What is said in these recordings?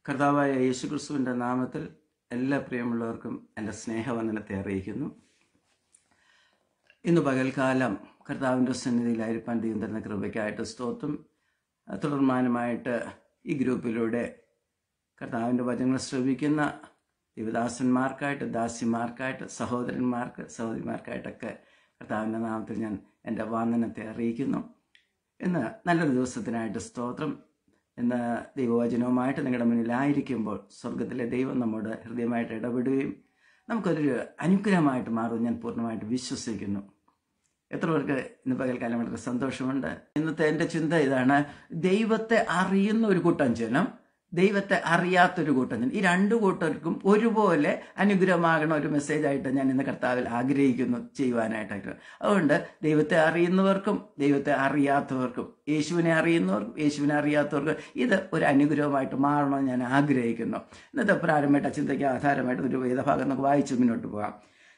കർത്താവായ യേശുക്രിസ്തുവിൻ്റെ നാമത്തിൽ എല്ലാ പ്രിയമുള്ളവർക്കും എൻ്റെ സ്നേഹവന്ദനത്തെ അറിയിക്കുന്നു ഇന്ന് പകൽക്കാലം കർത്താവിൻ്റെ സന്നിധിയിലായിരിക്കാൻ ദൈവം തരുന്ന കൃപയ്ക്കായിട്ട് സ്തോത്രം തുടർമാനമായിട്ട് ഈ ഗ്രൂപ്പിലൂടെ കർത്താവിൻ്റെ വചനങ്ങൾ ശ്രവിക്കുന്ന ദേവദാസന്മാർക്കായിട്ട് ദാസിമാർക്കായിട്ട് സഹോദരന്മാർക്ക് സഹോദരിമാർക്കായിട്ടൊക്കെ കർത്താവിൻ്റെ നാമത്തിൽ ഞാൻ എൻ്റെ വന്ദനത്തെ അറിയിക്കുന്നു ഇന്ന് നല്ലൊരു ദിവസത്തിനായിട്ട് സ്തോത്രം ഇന്ന് ദൈവവചനവുമായിട്ട് നിങ്ങളുടെ മുന്നിലായിരിക്കുമ്പോൾ സ്വർഗത്തിലെ ദൈവം നമ്മോട് ഹൃദയമായിട്ട് ഇടപെടുകയും നമുക്കൊരു അനുഗ്രഹമായിട്ട് മാറും ഞാൻ പൂർണ്ണമായിട്ട് വിശ്വസിക്കുന്നു എത്ര പേർക്ക് ഇന്ന് പകൽക്കാലം വളരെ സന്തോഷമുണ്ട് ഇന്നത്തെ എൻ്റെ ചിന്ത ഇതാണ് ദൈവത്തെ അറിയുന്ന ഒരു കൂട്ടം ജനം ദൈവത്തെ അറിയാത്തൊരു കൂട്ടം ജനം ഈ രണ്ടു കൂട്ടർക്കും ഒരുപോലെ അനുഗ്രഹമാകണ ഒരു മെസ്സേജായിട്ട് ഞാൻ ഇന്ന് കർത്താവിൽ ആഗ്രഹിക്കുന്നു ചെയ്യുവാനായിട്ടൊക്കെ അതുകൊണ്ട് ദൈവത്തെ അറിയുന്നവർക്കും ദൈവത്തെ അറിയാത്തവർക്കും യേശുവിനെ അറിയുന്നവർക്കും യേശുവിനെ അറിയാത്തവർക്കും ഇത് ഒരു അനുഗ്രഹമായിട്ട് മാറണമെന്ന് ഞാൻ ആഗ്രഹിക്കുന്നു ഇന്നത്തെ പ്രാരംഭമായിട്ട് ചിന്തയ്ക്ക് ആധാരമായിട്ട് ഒരു വേദഭാഗം നമുക്ക് വായിച്ചു മുന്നോട്ട് പോകാം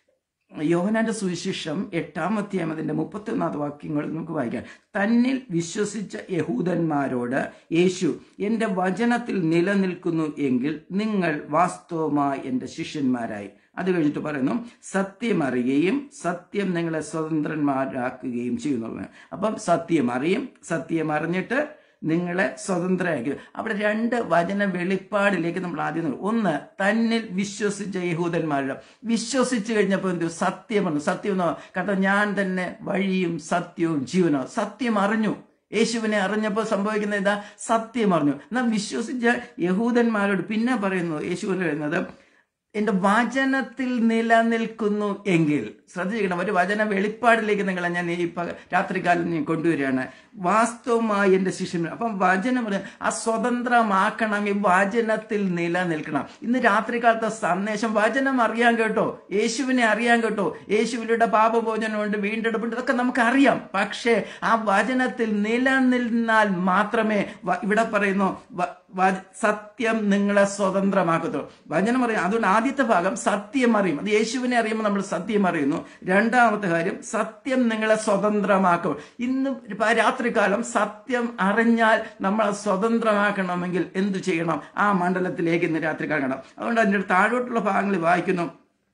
യോഹനാന്റെ സുവിശേഷം എട്ടാം അധ്യായം അതിന്റെ മുപ്പത്തിയൊന്നാമത് വാക്യങ്ങൾ നമുക്ക് വായിക്കാം തന്നിൽ വിശ്വസിച്ച യഹൂദന്മാരോട് യേശു എൻ്റെ വചനത്തിൽ നിലനിൽക്കുന്നു എങ്കിൽ നിങ്ങൾ വാസ്തവമായി എൻ്റെ ശിഷ്യന്മാരായി അത് കഴിഞ്ഞിട്ട് പറയുന്നു സത്യം അറിയുകയും സത്യം നിങ്ങളെ സ്വതന്ത്രന്മാരാക്കുകയും ചെയ്യുന്നു അപ്പം സത്യം അറിയും സത്യം അറിഞ്ഞിട്ട് നിങ്ങളെ സ്വതന്ത്രരാക്കി അവിടെ രണ്ട് വചന വെളിപ്പാടിലേക്ക് നമ്മൾ ആദ്യം നോക്കും. ഒന്ന് തന്നിൽ വിശ്വസിച്ച യഹൂദന്മാരുടെ വിശ്വസിച്ചു കഴിഞ്ഞപ്പോൾ എന്ത് സത്യമെന്ന് സത്യം എന്നോ കാരണം ഞാൻ തന്നെ വഴിയും സത്യവും ജീവനോ സത്യം അറിഞ്ഞു യേശുവിനെ അറിഞ്ഞപ്പോൾ സംഭവിക്കുന്ന എന്താ സത്യം അറിഞ്ഞു എന്നാൽ വിശ്വസിച്ച യഹൂദന്മാരോട് പിന്നെ പറയുന്നു യേശുവിന് പറയുന്നത് എന്റെ വചനത്തിൽ നിലനിൽക്കുന്നു എങ്കിൽ ശ്രദ്ധിക്കണം ഒരു വചന വെളിപ്പാടിലേക്ക് നിങ്ങളെ ഞാൻ ഈ പക- രാത്രികാലം ഞാൻ കൊണ്ടുവരികയാണ് വാസ്തവമായി എന്റെ ശിഷ്യൻ അപ്പം വചനം പറയും, ആ സ്വതന്ത്രമാക്കണമെങ്കിൽ വചനത്തിൽ നിലനിൽക്കണം ഇന്ന് രാത്രികാലത്തെ സന്ദേശം വചനം അറിയാൻ കേട്ടോ യേശുവിനെ അറിയാൻ കേട്ടോ യേശുവിലൂടെ പാപഭോജനമുണ്ട് വീണ്ടെടുപ്പുണ്ട് ഇതൊക്കെ നമുക്ക് അറിയാം പക്ഷേ ആ വചനത്തിൽ നിലനിന്നാൽ മാത്രമേ വ- ഇവിടെ പറയുന്നു വ- വ- സത്യം നിങ്ങളെ സ്വതന്ത്രമാക്കത്തുള്ളൂ വചനം അറിയാം അതുകൊണ്ട് ആദ്യത്തെ ഭാഗം സത്യം അറിയും അത് യേശുവിനെ അറിയുമ്പോൾ നമ്മൾ സത്യം അറിയുന്നു രണ്ടാമത്തെ കാര്യം സത്യം നിങ്ങളെ സ്വതന്ത്രമാക്കും ഇന്ന് ഇപ്പൊ രാത്രികാലം സത്യം അറിഞ്ഞാൽ നമ്മളെ സ്വതന്ത്രമാക്കണമെങ്കിൽ എന്തു ചെയ്യണം ആ മണ്ഡലത്തിലേക്ക് ഇന്ന് രാത്രികാലം കാണാം അതുകൊണ്ട് അതിൻ്റെ താഴോട്ടുള്ള ഭാഗങ്ങളിൽ വായിക്കുന്നു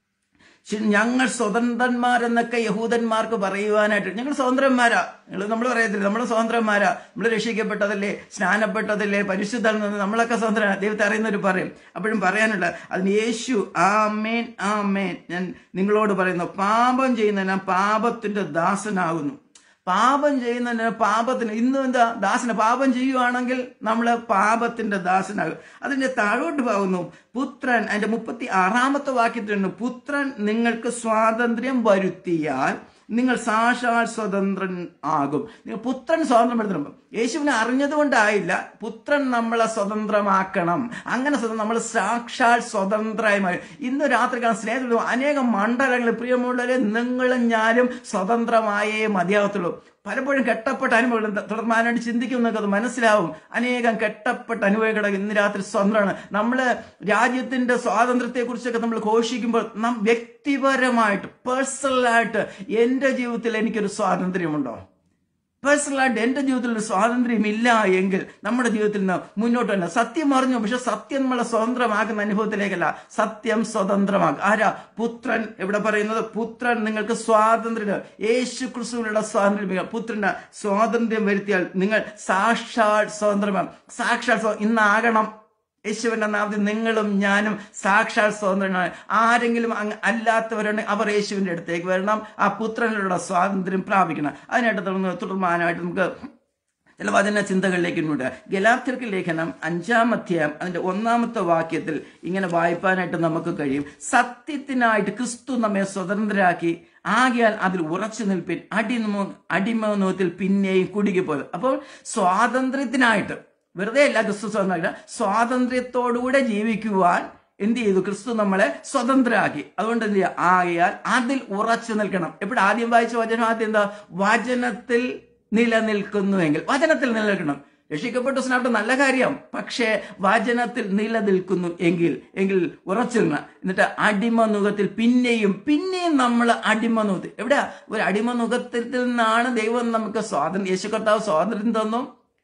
ശരി, ഞങ്ങൾ സ്വതന്ത്രന്മാരെന്നൊക്കെ യഹൂദന്മാർക്ക് പറയുവാനായിട്ട് ഞങ്ങൾ സ്വതന്ത്രന്മാരാ നിങ്ങൾ നമ്മൾ പറയത്തില്ല നമ്മൾ സ്വതന്ത്രന്മാരാ നമ്മൾ രക്ഷിക്കപ്പെട്ടതല്ലേ സ്നാനപ്പെട്ടതല്ലേ പരിശുദ്ധ നമ്മളൊക്കെ സ്വതന്ത്രമാണ് ദൈവത്തെ അറിയുന്നവർ പറയും അപ്പോഴും പറയാനുള്ള അതിന് യേശു ആമേൻ ആമേൻ ഞാൻ നിങ്ങളോട് പറയുന്നു പാപം ചെയ്യുന്ന ഞാൻ പാപത്തിന്റെ ദാസനാകുന്നു പാപം ചെയ്യുന്നതിന് പാപത്തിന് ഇന്നും എന്താ ദാസന പാപം ചെയ്യുവാണെങ്കിൽ നമ്മൾ പാപത്തിന്റെ ദാസനാകും അതിന്റെ താഴോട്ട് പോകുന്നു പുത്രൻ അതിന്റെ മുപ്പത്തി ആറാമത്തെ വാക്യത്തിലുണ്ട് പുത്രൻ നിങ്ങൾക്ക് സ്വാതന്ത്ര്യം വരുത്തിയാൽ നിങ്ങൾ സാക്ഷാൽ സ്വതന്ത്രൻ ആകും നിങ്ങൾ പുത്രൻ സ്വാതന്ത്ര്യം എടുത്തണം യേശുവിനെ അറിഞ്ഞതുകൊണ്ടായില്ല പുത്രൻ നമ്മളെ സ്വതന്ത്രമാക്കണം അങ്ങനെ സ്വതന്ത്രം നമ്മൾ സാക്ഷാൽ സ്വതന്ത്രമായി മാറി ഇന്ന് രാത്രി കാണാൻ സ്നേഹത്തിൽ അനേകം മണ്ഡലങ്ങളിൽ പ്രിയമുള്ളവരെ നിങ്ങളും ഞാനും സ്വതന്ത്രമായേ മതിയാവത്തുള്ളൂ പലപ്പോഴും കെട്ടപ്പെട്ട അനുഭവങ്ങൾ തുടർമാനായിട്ട് ചിന്തിക്കുന്നതൊക്കെ അത് മനസ്സിലാവും അനേകം കെട്ടപ്പെട്ട അനുഭവങ്ങൾ ഇന്ന് രാത്രി സ്വതന്ത്രമാണ് നമ്മൾ രാജ്യത്തിന്റെ സ്വാതന്ത്ര്യത്തെ കുറിച്ചൊക്കെ നമ്മൾ ഘോഷിക്കുമ്പോൾ നാം വ്യക്തിപരമായിട്ട് പേഴ്സണലായിട്ട് എൻ്റെ ജീവിതത്തിൽ എനിക്കൊരു സ്വാതന്ത്ര്യമുണ്ടോ പേഴ്സണലായിട്ട് എൻ്റെ ജീവിതത്തിൽ ഒരു സ്വാതന്ത്ര്യം ഇല്ല എങ്കിൽ നമ്മുടെ ജീവിതത്തിൽ നിന്ന് മുന്നോട്ട് തന്നെ സത്യം അറിഞ്ഞു പക്ഷെ സത്യം നമ്മളെ സ്വതന്ത്രമാക്കുന്ന അനുഭവത്തിലേക്കല്ല സത്യം സ്വതന്ത്രമാക്കും ആരാ പുത്രൻ ഇവിടെ പറയുന്നത് പുത്രൻ നിങ്ങൾക്ക് സ്വാതന്ത്ര്യം യേശു ക്രിസ്തുവിനുള്ള സ്വാതന്ത്ര്യം പുത്രന്റെ സ്വാതന്ത്ര്യം വരുത്തിയാൽ നിങ്ങൾ സാക്ഷാൽ സ്വതന്ത്രമാണ് സാക്ഷാൽ സ്വ- ഇന്നാകണം യേശുവിന്റെ നാമത്തിൽ നിങ്ങളും ഞാനും സാക്ഷാൽ സ്വതന്ത്രനാണ് ആരെങ്കിലും അങ്ങ് അല്ലാത്തവരുണ്ടെങ്കിൽ അവർ യേശുവിന്റെ അടുത്തേക്ക് വരണം ആ പുത്രനിലുള്ള സ്വാതന്ത്ര്യം പ്രാപിക്കണം അതിനായിട്ട് തുടർന്ന് തുടർമാനമായിട്ട് നമുക്ക് ചില വചന ചിന്തകളിലേക്ക് ഇങ്ങോട്ട് ഗലാത്യർക്ക് ലേഖനം അഞ്ചാം അധ്യായം അതിന്റെ ഒന്നാമത്തെ വാക്യത്തിൽ ഇങ്ങനെ വായിപ്പാനായിട്ട് നമുക്ക് കഴിയും സത്യത്തിനായിട്ട് ക്രിസ്തു നമ്മെ സ്വതന്ത്രരാക്കി ആകിയാൽ അതിൽ ഉറച്ചു നിൽപ്പിൻ അടിമ അടിമനോത്തിൽ പിന്നെയും കുടുങ്ങിപ്പോയത് അപ്പോൾ സ്വാതന്ത്ര്യത്തിനായിട്ട് വെറുതെ അല്ല ക്രിസ്തു സ്വാതന്ത്ര്യം സ്വാതന്ത്ര്യത്തോടുകൂടെ ജീവിക്കുവാൻ എന്ത് ചെയ്തു ക്രിസ്തു നമ്മളെ സ്വതന്ത്രരാക്കി അതുകൊണ്ട് എന്ത് ചെയ്യുക ആകയാൽ അതിൽ ഉറച്ചു നിൽക്കണം എപ്പോഴും ആദ്യം വായിച്ച വചനം ആദ്യം എന്താ വചനത്തിൽ നിലനിൽക്കുന്നുവെങ്കിൽ വചനത്തിൽ നിലനിൽക്കണം രക്ഷിക്കപ്പെട്ട സ്നാട്ട് നല്ല കാര്യം പക്ഷേ വചനത്തിൽ നിലനിൽക്കുന്നു എങ്കിൽ എങ്കിൽ ഉറച്ചു നിന്ന എന്നിട്ട് അടിമനുഖത്തിൽ പിന്നെയും പിന്നെയും നമ്മൾ അടിമനുഖത്തിൽ എവിടെയാ ഒരു അടിമനുഖത്തിൽ നിന്നാണ് ദൈവം നമുക്ക് സ്വാതന്ത്ര്യം യേശു കർത്താവ് സ്വാതന്ത്ര്യം തന്നു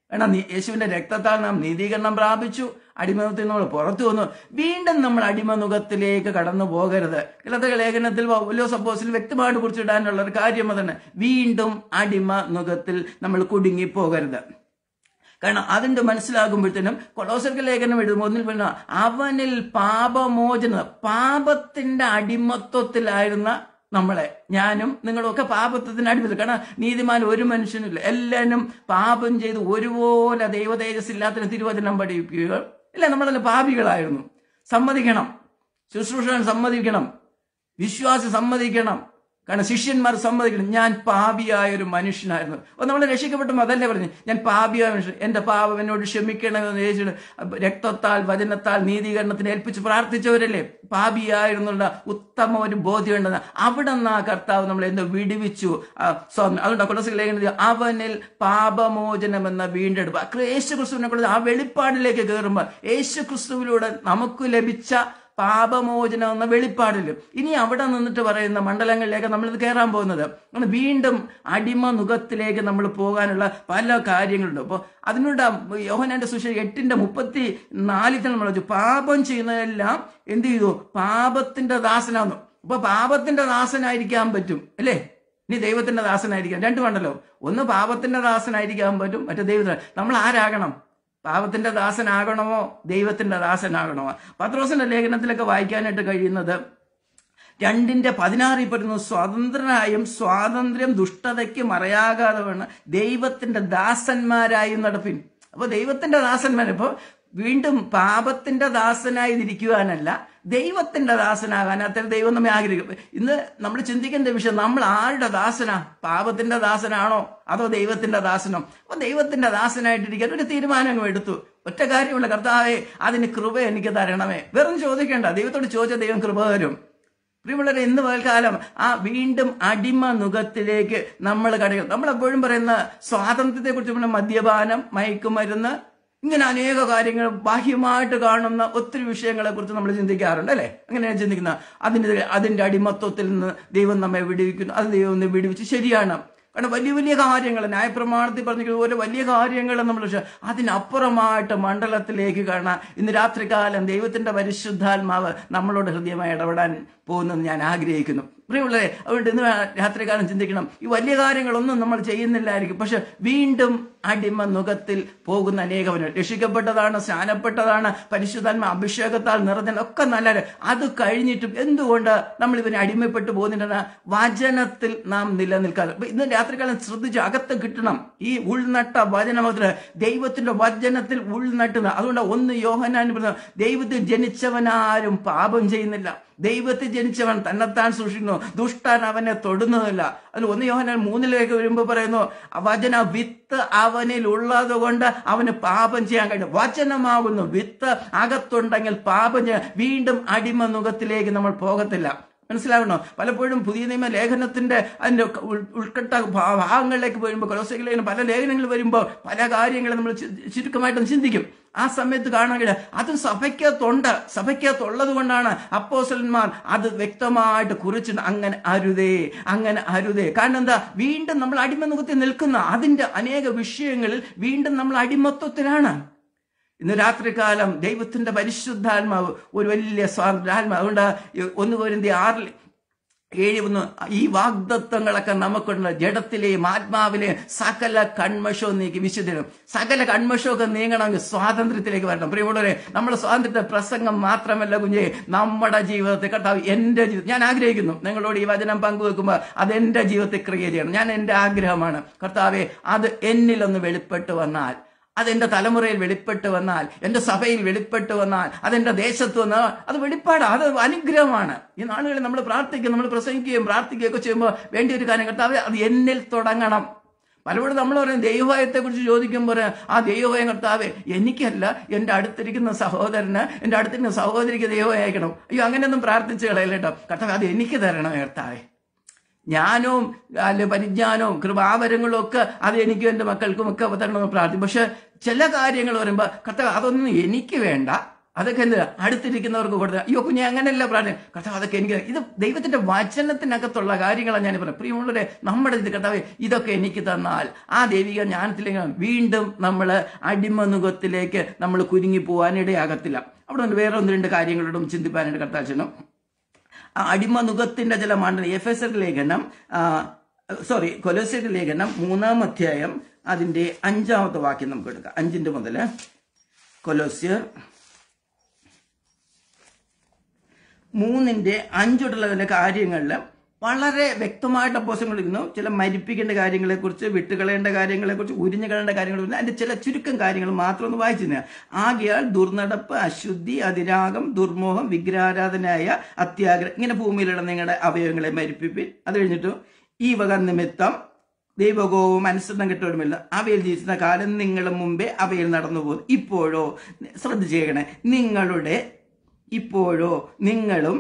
കാരണം നീ- യേശുവിന്റെ രക്തത്താൽ നാം നീതീകരണം പ്രാപിച്ചു അടിമനുഖത്തിൽ നമ്മൾ പുറത്തു വന്നു വീണ്ടും നമ്മൾ അടിമനുഖത്തിലേക്ക് കടന്നു പോകരുത് ഇന്നത്തെ ലേഖനത്തിൽ വലിയ സപ്പോസിൽ വ്യക്തമായിട്ട് കുറിച്ചിടാനുള്ള ഒരു കാര്യം അതാണ് വീണ്ടും അടിമ നുഖത്തിൽ നമ്മൾ കുടുങ്ങി പോകരുത് കാരണം അതിന്റെ മനസ്സിലാകുമ്പോഴത്തേനും കൊളോസർക്ക് ലേഖനം എഴുതുമ്പോൾ ഒന്നിൽ പറഞ്ഞ അവനിൽ പാപമോചന പാപത്തിന്റെ അടിമത്വത്തിലായിരുന്ന നമ്മളെ ഞാനും നിങ്ങളും ഒക്കെ പാപത്വത്തിന് അടിമത്തിൽ കാരണം നീതിമാൻ ഒരു മനുഷ്യനില്ല എല്ലാവരും പാപം ചെയ്ത് ഒരുപോലെ ദൈവ തേജസ്സില്ലാത്ത തിരുവചനം പഠിപ്പിക്കുക ഇല്ല നമ്മളെല്ലാം പാപികളായിരുന്നു സമ്മതിക്കണം ശുശ്രൂഷകൻ സമ്മതിക്കണം വിശ്വാസി സമ്മതിക്കണം കാരണം ശിഷ്യന്മാർ സമ്മതിക്കണം ഞാൻ പാപിയായ ഒരു മനുഷ്യനായിരുന്നു അപ്പോൾ നമ്മൾ രക്ഷിക്കപ്പെട്ടപ്പോൾ അതല്ലേ പറഞ്ഞു ഞാൻ പാപിയായ മനുഷ്യൻ എൻ്റെ പാപം എന്നോട് ക്ഷമിക്കണമെന്ന് യേശുവിന് രക്തത്താൽ വചനത്താൽ നീതീകരണത്തിന് ഏൽപ്പിച്ച് പ്രാർത്ഥിച്ചവരല്ലേ പാപിയായിരുന്നുള്ള ഉത്തമ ഒരു ബോധ്യമുണ്ടെന്ന് അവിടെ നിന്ന് ആ കർത്താവ് നമ്മൾ എന്ന് വിടുവിച്ചു ആ, സ്വാതന്ത്ര്യം അതുകൊണ്ട് കൊലസ് ലേഖനത്തിൽ അവനിൽ പാപമോചനം എന്ന വീണ്ടെടുപ്പ് യേശു ക്രിസ്തുവിനെ കുറിച്ച് ആ വെളിപ്പാടിലേക്ക് കയറുമ്പോൾ യേശു ക്രിസ്തുവിലൂടെ നമുക്ക് ലഭിച്ച പാപമോചനം എന്ന വെളിപ്പാടില് ഇനി അവിടെ നിന്നിട്ട് പറയുന്ന മണ്ഡലങ്ങളിലേക്ക് നമ്മൾ ഇത് കയറാൻ പോകുന്നത് അങ്ങനെ വീണ്ടും അടിമ മുഖത്തിലേക്ക് നമ്മൾ പോകാനുള്ള പല കാര്യങ്ങളുണ്ട് അപ്പോൾ അതിനോട് യോഹനാന്റെ സുശേഷ എട്ടിന്റെ മുപ്പത്തി നാലിൽ നമ്മൾ പറഞ്ഞു പാപം ചെയ്യുന്നതെല്ലാം എന്ത് ചെയ്തു പാപത്തിന്റെ ദാസനാന്നു അപ്പൊ പാപത്തിന്റെ ദാസനായിരിക്കാൻ പറ്റും അല്ലേ ഇനി ദൈവത്തിന്റെ ദാസനായിരിക്കാം രണ്ടുമുണ്ടല്ലോ ഒന്ന് പാപത്തിന്റെ ദാസനായിരിക്കാൻ പറ്റും മറ്റേ ദൈവത്തിന് നമ്മൾ ആരാകണം പാപത്തിന്റെ ദാസനാകണമോ ദൈവത്തിന്റെ ദാസനാകണമോ പത്രോസിന്റെ ലേഖനത്തിലൊക്കെ വായിക്കാനായിട്ട് കഴിയുന്നത് രണ്ടിന്റെ പതിനാറിൽ പറയുന്നു സ്വതന്ത്രനായും സ്വാതന്ത്ര്യം ദുഷ്ടതയ്ക്ക് മറയാകാതെ വേണം ദൈവത്തിന്റെ ദാസന്മാരായും നടപ്പിൻ അപ്പൊ ദൈവത്തിന്റെ ദാസന്മാർ ഇപ്പൊ വീണ്ടും പാപത്തിന്റെ ദാസനായി ഇരിക്കുവാനല്ല ദൈവത്തിന്റെ ദാസനാകാൻ അത്തരം ദൈവം നമ്മെ ആഗ്രഹിക്കും ഇന്ന് നമ്മൾ ചിന്തിക്കേണ്ട വിഷയം നമ്മൾ ആരുടെ ദാസനാ പാപത്തിന്റെ ദാസനാണോ അതോ ദൈവത്തിന്റെ ദാസനോ അപ്പൊ ദൈവത്തിന്റെ ദാസനായിട്ടിരിക്കാൻ ഒരു തീരുമാനം അങ്ങ് എടുത്തു ഒറ്റ കാര്യമുള്ള കർത്താവേ അതിന് കൃപ എനിക്ക് തരണമേ വെറും ചോദിക്കേണ്ട ദൈവത്തോട് ചോദിച്ച ദൈവം കൃപ തരും പ്രിയമുള്ളവരെ ഇന്ന് പകൽക്കാലം ആ വീണ്ടും അടിമ നുഖത്തിലേക്ക് നമ്മൾ കടകൾ നമ്മൾ എപ്പോഴും പറയുന്ന സ്വാതന്ത്ര്യത്തെ കുറിച്ച് മദ്യപാനം മയക്കുമരുന്ന് ഇങ്ങനെ അനേക കാര്യങ്ങൾ ബാഹ്യമായിട്ട് കാണുന്ന ഒത്തിരി വിഷയങ്ങളെ കുറിച്ച് നമ്മൾ ചിന്തിക്കാറുണ്ട് അല്ലേ അങ്ങനെയാണ് ചിന്തിക്കുന്നത് അതിൻ്റെ അതിൻ്റെ അടിമത്വത്തിൽ നിന്ന് ദൈവം നമ്മെ വിടുവിക്കുന്നു അത് ദൈവം ഒന്ന് വിടുവിച്ച് ശരിയാണ് കാരണം വലിയ വലിയ കാര്യങ്ങൾ ന്യായപ്രമാണത്തിൽ പറഞ്ഞിരിക്കുന്ന പോലെ വലിയ കാര്യങ്ങൾ നമ്മൾ പക്ഷേ അതിനപ്പുറമായിട്ട് മണ്ഡലത്തിലേക്ക് കാണാൻ ഇന്ന് രാത്രികാലം ദൈവത്തിന്റെ പരിശുദ്ധാത്മാവ് നമ്മളോട് ഹൃദയമായി ഇടപെടാൻ പോകുന്നത് ഞാൻ ആഗ്രഹിക്കുന്നു പ്രിയമുള്ളവരെ അതുകൊണ്ട് ഇന്ന് രാത്രികാലം ചിന്തിക്കണം ഈ വലിയ കാര്യങ്ങളൊന്നും നമ്മൾ ചെയ്യുന്നില്ലായിരിക്കും പക്ഷെ വീണ്ടും അടിമ നുഖത്തിൽ പോകുന്ന അനേകവന് രക്ഷിക്കപ്പെട്ടതാണ് സ്നാനപ്പെട്ടതാണ് പരിശുദ്ധാത്മ അഭിഷേകത്താൽ നിറഞ്ഞ ഒക്കെ നല്ല അത് കഴിഞ്ഞിട്ടും എന്തുകൊണ്ട് നമ്മൾ ഇവനെ അടിമപ്പെട്ടു പോകുന്നില്ലെന്ന് വചനത്തിൽ നാം നിലനിൽക്കാതെ അപ്പൊ ഇന്ന് രാത്രികാലം ശ്രദ്ധിച്ച് അകത്ത് കിട്ടണം ഈ ഉൾനട്ട വചനമത്ര ദൈവത്തിന്റെ വചനത്തിൽ ഉൾനട്ടുന്ന അതുകൊണ്ട് ഒന്ന് യോഹനാൻ പറഞ്ഞു ദൈവത്തിൽ ജനിച്ചവനാരും പാപം ചെയ്യുന്നില്ല ദൈവത്തിൽ ജനിച്ചവൻ തന്നെത്താൻ സൂക്ഷിക്കുന്നു ദുഷ്ടൻ അവനെ തൊടുന്നതല്ല അതിൽ ഒന്ന് യോഹനാൻ മൂന്നിലേക്ക് വരുമ്പോൾ പറയുന്നു വചന വിത്ത് അവനിൽ ഉള്ളത് കൊണ്ട് അവന് പാപം ചെയ്യാൻ കഴിയും വചനമാകുന്നു വിത്ത് അകത്തുണ്ടെങ്കിൽ പാപം ചെയ്യാൻ വീണ്ടും അടിമ മുഖത്തിലേക്ക് നമ്മൾ പോകത്തില്ല മനസ്സിലാകണോ പലപ്പോഴും പുതിയ നിയമ ലേഖനത്തിന്റെ അതിന്റെ ഉൾ- ഉൾക്കട്ട ഭാ- ഭാഗങ്ങളിലേക്ക് വരുമ്പോൾ കൊലോസയിലേക്ക് പല ലേഖനങ്ങൾ വരുമ്പോൾ പല കാര്യങ്ങളും നമ്മൾ ചി- ചുരുക്കമായിട്ടും ചിന്തിക്കും ആ സമയത്ത് കാണാൻ കഴിയും അത് സഭയ്ക്കകത്തുണ്ട് സഭയ്ക്കകത്തുള്ളത് കൊണ്ടാണ് അപ്പോസലന്മാർ അത് വ്യക്തമായിട്ട് കുറിച്ചിട്ട് അങ്ങനെ അരുതേ അങ്ങനെ അരുതേ കാരണം എന്താ വീണ്ടും നമ്മൾ അടിമമുഖത്തിൽ നിൽക്കുന്ന അതിന്റെ അനേക വിഷയങ്ങളിൽ വീണ്ടും നമ്മൾ അടിമത്വത്തിലാണ് ഇന്ന് രാത്രികാലം ദൈവത്തിന്റെ പരിശുദ്ധാത്മാവ് ഒരു വലിയ സ്വാതന്ത്ര്യാത്മാവ് അതുകൊണ്ട് ഈ ഒന്ന് പോരിന്തി ആറിൽ ഏഴ് ഒന്ന് ഈ വാഗ്ദത്വങ്ങളൊക്കെ നമുക്കുണ്ട് ജഡത്തിലെയും ആത്മാവിലെയും സകല കൺമഷവും നീക്കി വിശുദ്ധരും സകല കൺമഷമൊക്കെ നീങ്ങണമെങ്കിൽ സ്വാതന്ത്ര്യത്തിലേക്ക് വരണം പ്രിയമുള്ളവരെ നമ്മുടെ സ്വാതന്ത്ര്യത്തെ പ്രസംഗം മാത്രമല്ല കുഞ്ഞെ നമ്മുടെ ജീവിതത്തെ കർത്താവ് എൻ്റെ ജീവിതം ഞാൻ ആഗ്രഹിക്കുന്നു നിങ്ങളോട് ഈ വചനം പങ്കുവെക്കുമ്പോൾ അത് എൻ്റെ ജീവിതത്തെ ക്രിയ ചെയ്യണം ഞാൻ എൻ്റെ ആഗ്രഹമാണ് കർത്താവെ അത് എന്നിലൊന്ന് വെളിപ്പെട്ട് വന്നാൽ അതെന്റെ തലമുറയിൽ വെളിപ്പെട്ട് വന്നാൽ എന്റെ സഭയിൽ വെളിപ്പെട്ട് വന്നാൽ അതെന്റെ ദേശത്ത് വന്നാൽ അത് വെളിപ്പാടാണ് അത് അനുഗ്രഹമാണ് ഈ നാളുകളിൽ നമ്മൾ പ്രാർത്ഥിക്കും നമ്മൾ പ്രസംഗിക്കുകയും പ്രാർത്ഥിക്കുകയും ഒക്കെ ചെയ്യുമ്പോൾ വേണ്ടിയ ഒരു കാര്യം കർത്താവ് അത് എന്നിൽ തുടങ്ങണം പലപ്പോഴും നമ്മൾ പറയും ദൈവഭയത്തെ കുറിച്ച് ചോദിക്കുമ്പോൾ ആ ദൈവഭയം കർത്താവെ എനിക്കല്ല എൻ്റെ അടുത്തിരിക്കുന്ന സഹോദരന് എൻ്റെ അടുത്തിരിക്കുന്ന സഹോദരിക്ക് ദൈവഭയം അയക്കണം അയ്യോ അങ്ങനെയൊന്നും പ്രാർത്ഥിച്ച് കളയില്ല കേട്ടോ കർത്താവ് അത് എനിക്ക് തരണം കർത്താവെ ജ്ഞാനവും അല്ലെ പരിജ്ഞാനവും കൃപാവരങ്ങളും ഒക്കെ അത് എനിക്കും എൻ്റെ മക്കൾക്കും ഒക്കെ തരണമെന്ന് പ്രാർത്ഥിക്കും പക്ഷെ ചില കാര്യങ്ങൾ വരുമ്പോൾ കർത്താവ് അതൊന്നും എനിക്ക് വേണ്ട അതൊക്കെ എന്ത് അടുത്തിരിക്കുന്നവർക്ക് കൊടുത്ത അയ്യോ കുഞ്ഞെ അങ്ങനെയല്ല പ്രാർത്ഥന കർത്താവ് അതൊക്കെ എനിക്ക് ഇത് ദൈവത്തിന്റെ വചനത്തിനകത്തുള്ള കാര്യങ്ങളാണ് ഞാൻ പറയുന്നത് പ്രിയമുള്ളവരെ നമ്മുടെ ഇത് കർത്താവ് ഇതൊക്കെ എനിക്ക് തന്നാൽ ആ ദൈവിക ജ്ഞാനത്തിലേക്ക് വീണ്ടും നമ്മൾ അടിമനുഖത്തിലേക്ക് നമ്മൾ കുരുങ്ങി പോകാനിടയാകത്തില്ല അവിടെ നിന്ന് വേറെ ഒന്ന് രണ്ട് കാര്യങ്ങളോടും ചിന്തിപ്പാനായിട്ട് കർത്താച്ചനും ആ അടിമനുഖത്തിന്റെ ചില മണ്ഡലം എഫ് എസ് ലേഖനം സോറി കൊലോസിയുടെ ലേഖനം മൂന്നാം അധ്യായം അതിന്റെ അഞ്ചാമത്തെ വാക്യം നമുക്ക് എടുക്കാം അഞ്ചിന്റെ മുതല് കൊലോസ്യർ മൂന്നിന്റെ അഞ്ചോട്ടുള്ള കാര്യങ്ങളിൽ വളരെ വ്യക്തമായിട്ട് അപ്പോസങ്ങൾ ഇരിക്കുന്നു ചില മരിപ്പിക്കേണ്ട കാര്യങ്ങളെക്കുറിച്ച് വിട്ടുകളയേണ്ട കാര്യങ്ങളെക്കുറിച്ച് ഉരിഞ്ഞു കളയേണ്ട കാര്യങ്ങളെ അതിന്റെ ചില ചുരുക്കം കാര്യങ്ങൾ മാത്രം ഒന്ന് വായിച്ചു ആകയാൽ ദുർനടപ്പ് അശുദ്ധി അതിരാഗം ദുർമോഹം വിഗ്രഹാരാധനായ അത്യാഗ്രഹം ഇങ്ങനെ ഭൂമിയിലുള്ള നിങ്ങളുടെ അവയവങ്ങളെ മരിപ്പിപ്പിൻ അത് കഴിഞ്ഞിട്ട് ഈ വക നിമിത്തം ദൈവകോപവും അനുസരണം കിട്ടുമില്ല അവയിൽ ജീവിക്കുന്ന കാലം നിങ്ങളുടെ മുമ്പേ അവയിൽ നടന്നു പോകും ഇപ്പോഴോ ശ്രദ്ധിച്ചേക്കണേ നിങ്ങളുടെ ഇപ്പോഴോ നിങ്ങളും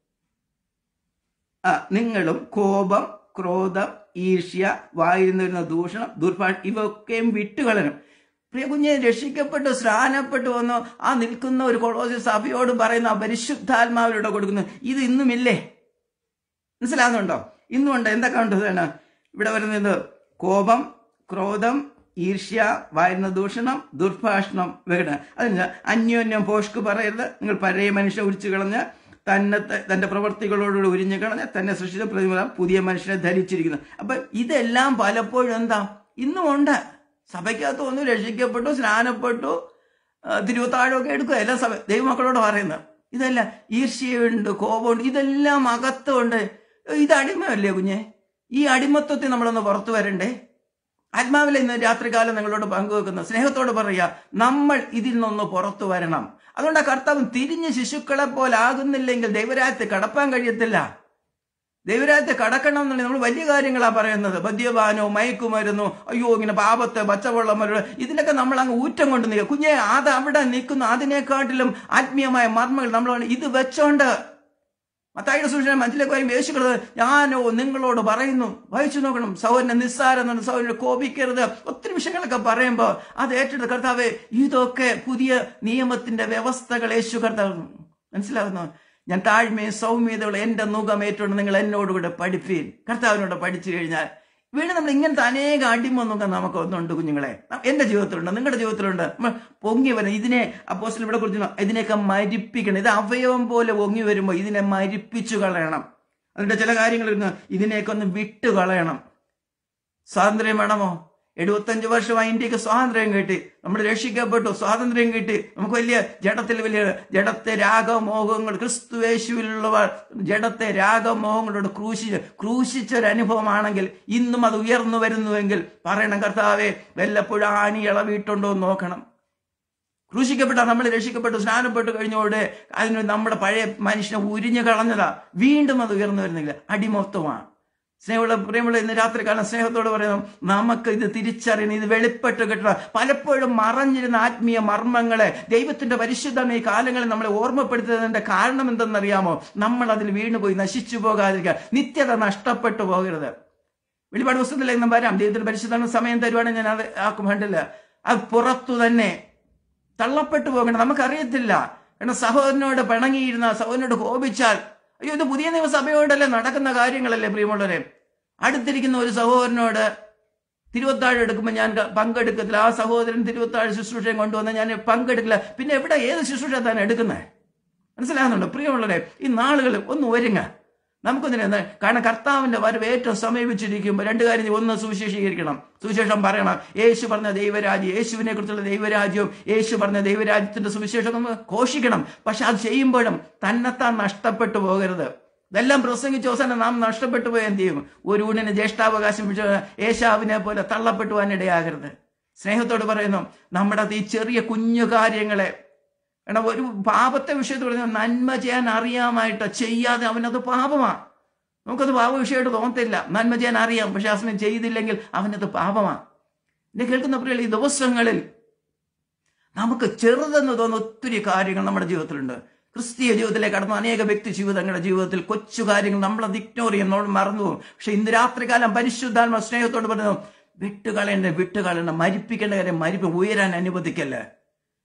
ആ, നിങ്ങളും കോപം ക്രോധം ഈർഷ്യ വായിൽ നിന്ന് വരുന്ന ദൂഷണം ദുർഭാഷ ഇവയൊക്കെയും വിട്ടുകളയണം പ്രിയ കുഞ്ഞെ രക്ഷിക്കപ്പെട്ടു സ്നാനപ്പെട്ടു വന്നു ആ നിൽക്കുന്ന ഒരു കൊളോസി സഭയോട് പറയുന്ന ആ പരിശുദ്ധാത്മാവിലൂടെ കൊടുക്കുന്നു ഇത് ഇന്നുമില്ലേ മനസ്സിലാകുന്നുണ്ടോ ഇന്നുണ്ട് എന്തൊക്കെ ഉണ്ട് ഇതാണ് ഇവിടെ വരുന്നത് കോപം ക്രോധം ഈർഷ്യ വായുന്ന ദൂഷണം ദുർഭാഷണം വേണം അതിന് അന്യോന്യം പോഷ്ക്ക് പറയരുത് നിങ്ങൾ പഴയ മനുഷ്യനെ ഉരിച്ചു കളഞ്ഞ് തന്നെ തന്റെ പ്രവർത്തികളോടുകൂടി ഉരിഞ്ഞു കളഞ്ഞ് തന്നെ സൃഷ്ടിച്ച പ്രതിമ പുതിയ മനുഷ്യനെ ധരിച്ചിരിക്കുന്നു അപ്പൊ ഇതെല്ലാം പലപ്പോഴും എന്താ ഇന്നും ഉണ്ട് സഭയ്ക്കകത്ത് ഒന്ന് രക്ഷിക്കപ്പെട്ടു സ്നാനപ്പെട്ടു ആ, തിരുവത്താഴമൊക്കെ എടുക്കുക എല്ലാ സഭ ദൈവമക്കളോട് പറയുന്നത് ഇതല്ല ഈർഷ്യയുണ്ട് കോപമുണ്ട് ഇതെല്ലാം അകത്തുണ്ട് ഇത് അടിമയല്ലേ കുഞ്ഞെ ഈ അടിമത്വത്തിൽ നമ്മളൊന്ന് പുറത്തു വരണ്ടേ ആത്മാവിലെ ഇന്ന് രാത്രികാലം നിങ്ങളോട് പങ്കുവെക്കുന്ന സ്നേഹത്തോട് പറയുക നമ്മൾ ഇതിൽ നിന്ന് പുറത്തു വരണം അതുകൊണ്ട് ആ കർത്താവ് തിരിഞ്ഞ് ശിശുക്കളെ പോലെ ആകുന്നില്ലെങ്കിൽ ദൈവരാജ്യത്തെ കടപ്പാൻ കഴിയത്തില്ല ദൈവരാജ്യത്തെ കടക്കണം എന്നുണ്ടെങ്കിൽ നമ്മൾ വലിയ കാര്യങ്ങളാ പറയുന്നത് മദ്യപാനോ മയക്കുമരുന്നോ അയ്യോ ഇങ്ങനെ പാപത്തെ പച്ചവെള്ളം മരുന്ന് ഇതിനൊക്കെ നമ്മൾ അങ്ങ് ഊറ്റം കൊണ്ട് നിൽക്കുക കുഞ്ഞെ അത് അവിടെ നിൽക്കുന്നു അതിനെക്കാട്ടിലും ആത്മീയമായ മർമ്മങ്ങൾ നമ്മൾ ഇത് വെച്ചോണ്ട് മത്തായിയുടെ സൂചന മനസ്സിലേക്ക് വരും യേശു കൃത ഞാനോ നിങ്ങളോട് പറയുന്നു വായിച്ചു നോക്കണം സൗരനെ നിസ്സാരം സൗരനെ കോപിക്കരുത് ഒത്തിരി വിഷയങ്ങളൊക്കെ പറയുമ്പോൾ അത് ഏറ്റെടുത്ത് കർത്താവ് ഇതൊക്കെ പുതിയ നിയമത്തിന്റെ വ്യവസ്ഥകൾ യേശു കർത്താവ് മനസ്സിലാകുന്നു ഞാൻ താഴ്മയും സൗമ്യതയുള്ള എന്റെ മുഖം ഏറ്റുകൊണ്ട് നിങ്ങൾ എന്നോടുകൂടെ പഠിപ്പീൻ കർത്താവിനോട് പഠിച്ചു കഴിഞ്ഞാൽ വീണ്ടും നമ്മൾ ഇങ്ങനത്തെ അനേക അടിമൊന്നൊക്കെ നമുക്ക് ഒന്നുണ്ട് കുഞ്ഞുങ്ങളെ എന്റെ ജീവിതത്തിലുണ്ട് നിങ്ങളുടെ ജീവിതത്തിലുണ്ട് നമ്മൾ പൊങ്ങി വരുന്നത് ഇതിനെ അപ്പോസ്തലൻ ഇവിടെ കുറിച്ച് ഇതിനെയൊക്കെ മരിപ്പിക്കണം ഇത് അവയവം പോലെ പൊങ്ങി വരുമ്പോൾ ഇതിനെ മരിപ്പിച്ചു കളയണം അതിന്റെ ചില കാര്യങ്ങൾ ഇരുന്ന് ഇതിനെയൊക്കെ ഒന്ന് വിട്ടു കളയണം സ്വാതന്ത്ര്യം വേണമോ എഴുപത്തഞ്ച് വർഷമായി ഇന്ത്യക്ക് സ്വാതന്ത്ര്യം കിട്ടി നമ്മൾ രക്ഷിക്കപ്പെട്ടു സ്വാതന്ത്ര്യം കിട്ടി നമുക്ക് വലിയ ജഡത്തിൽ വലിയ ജഡത്തെ രാഗമോഹങ്ങൾ ക്രിസ്തുവേശുവിലുള്ളവർ ജഡത്തെ രാഗമോഹങ്ങളോട് ക്രൂശിച്ച് ക്രൂശിച്ച ഒരു അനുഭവമാണെങ്കിൽ ഇന്നും അത് ഉയർന്നു വരുന്നുവെങ്കിൽ പറയണം കർത്താവെ വല്ലപ്പോഴും ആണി ഇളവിയിട്ടുണ്ടോ എന്ന് നോക്കണം ക്രൂശിക്കപ്പെട്ട നമ്മൾ രക്ഷിക്കപ്പെട്ടു സ്നാനപ്പെട്ടു കഴിഞ്ഞോടെ അതിന് നമ്മുടെ പഴയ മനുഷ്യനെ ഉരിഞ്ഞു കളഞ്ഞതാ വീണ്ടും അത് ഉയർന്നു വരുന്നില്ല അടിമൊത്തമാണ് സ്നേഹമുള്ള പ്രിയമുള്ള ഇന്ന് രാത്രി കാലം സ്നേഹത്തോട് പറയുന്നു നമുക്ക് ഇത് തിരിച്ചറിയണം ഇത് വെളിപ്പെട്ട് കിട്ടണം പലപ്പോഴും മറഞ്ഞിരുന്ന ആത്മീയ മർമ്മങ്ങളെ ദൈവത്തിന്റെ പരിശുദ്ധമായ ഈ കാലങ്ങളിൽ നമ്മളെ ഓർമ്മപ്പെടുത്തുന്നതിന്റെ കാരണം എന്തെന്നറിയാമോ നമ്മൾ അതിൽ വീണുപോയി നശിച്ചു പോകാതിരിക്കുക നിത്യത നഷ്ടപ്പെട്ടു പോകരുത് വെളിപാട് പുസ്തകത്തിലേക്ക് നാം വരാം ദൈവത്തിന്റെ പരിശുദ്ധ സമയം തരുവാണെങ്കിൽ ഞാൻ അത് ആക്കും വേണ്ടില്ല അത് പുറത്തു തന്നെ തള്ളപ്പെട്ടു പോകണം നമുക്കറിയത്തില്ല കാരണം സഹോദരനോട് പിണങ്ങിയിരുന്ന സഹോദരനോട് കോപിച്ചാൽ അയ്യോ ഇത് പുതിയ നിയമസഭയോടല്ലേ നടക്കുന്ന കാര്യങ്ങളല്ലേ പ്രിയമുള്ളവരെ അടുത്തിരിക്കുന്ന ഒരു സഹോദരനോട് തിരുവത്താഴ് എടുക്കുമ്പോൾ ഞാൻ ക- പങ്കെടുക്കത്തില്ല ആ സഹോദരൻ തിരുവത്താഴ് ശുശ്രൂഷയും കൊണ്ടുവന്ന് ഞാൻ പങ്കെടുക്കില്ല പിന്നെ എവിടെ ഏത് ശുശ്രൂഷ താൻ എടുക്കുന്നത് മനസ്സിലാകുന്നുണ്ടോ പ്രിയമുള്ളവരെ ഈ നാളുകൾ ഒന്ന് ഒരുങ്ങ നമുക്കൊന്നിനെ കാരണം കർത്താവിന്റെ വരവ് ഏറ്റവും സമീപിച്ചിരിക്കുമ്പോൾ രണ്ട് കാര്യം ചെയ്യ്. ഒന്ന് സുവിശേഷീകരിക്കണം സുവിശേഷം പറയണം യേശു പറഞ്ഞ ദൈവരാജ്യം യേശുവിനെ കുറിച്ചുള്ള ദൈവരാജ്യവും യേശു പറഞ്ഞ ദൈവരാജ്യത്തിന്റെ സുവിശേഷം നമ്മൾ ഘോഷിക്കണം പക്ഷെ അത് ചെയ്യുമ്പോഴും തന്നെത്താൻ നഷ്ടപ്പെട്ടു പോകരുത് ഇതെല്ലാം പ്രസംഗിച്ച അവസാനം നാം നഷ്ടപ്പെട്ടു പോയാൽ എന്ത് ചെയ്യും ഒരു ഊണിന് ജ്യേഷ്ഠാവകാശം പിടിച്ച യേശാവിനെ പോലെ തള്ളപ്പെട്ടു പോകാനിടയാകരുത് സ്നേഹത്തോട് പറയുന്നു നമ്മുടെ ഈ ചെറിയ കുഞ്ഞു കാര്യങ്ങളെ കാരണം ഒരു പാപത്തെ വിഷയത്തിൽ പറഞ്ഞാൽ നന്മ ചെയ്യാൻ അറിയാമായിട്ട് ചെയ്യാതെ അവനത് പാപമാണ് നമുക്കത് പാപ വിഷയമായിട്ട് തോന്നത്തില്ല നന്മ ചെയ്യാൻ അറിയാം പക്ഷെ ആ സമയം ചെയ്തില്ലെങ്കിൽ അവനത് പാപമാണ് എന്നെ കേൾക്കുന്ന പ്രിയ ഈ ദിവസങ്ങളിൽ നമുക്ക് ചെറുതെന്ന് തോന്നുന്ന ഒത്തിരി കാര്യങ്ങൾ നമ്മുടെ ജീവിതത്തിലുണ്ട് ക്രിസ്തീയ ജീവിതത്തിലേക്ക് കടന്നു അനേക വ്യക്തി ജീവിതങ്ങളുടെ ജീവിതത്തിൽ കൊച്ചു കാര്യങ്ങൾ നമ്മളത് ഇഗ്നോർ ചെയ്യും നമ്മൾ മറന്നു പോകും പക്ഷെ ഇന്ന് രാത്രികാലം പരിശുദ്ധാത്മ സ്നേഹത്തോട് പറഞ്ഞു വിട്ടുകളയേണ്ട വിട്ടുകളയണ്ട മരിപ്പിക്കേണ്ട കാര്യം മരിപ്പ് ഉയരാൻ അനുവദിക്കല്ലേ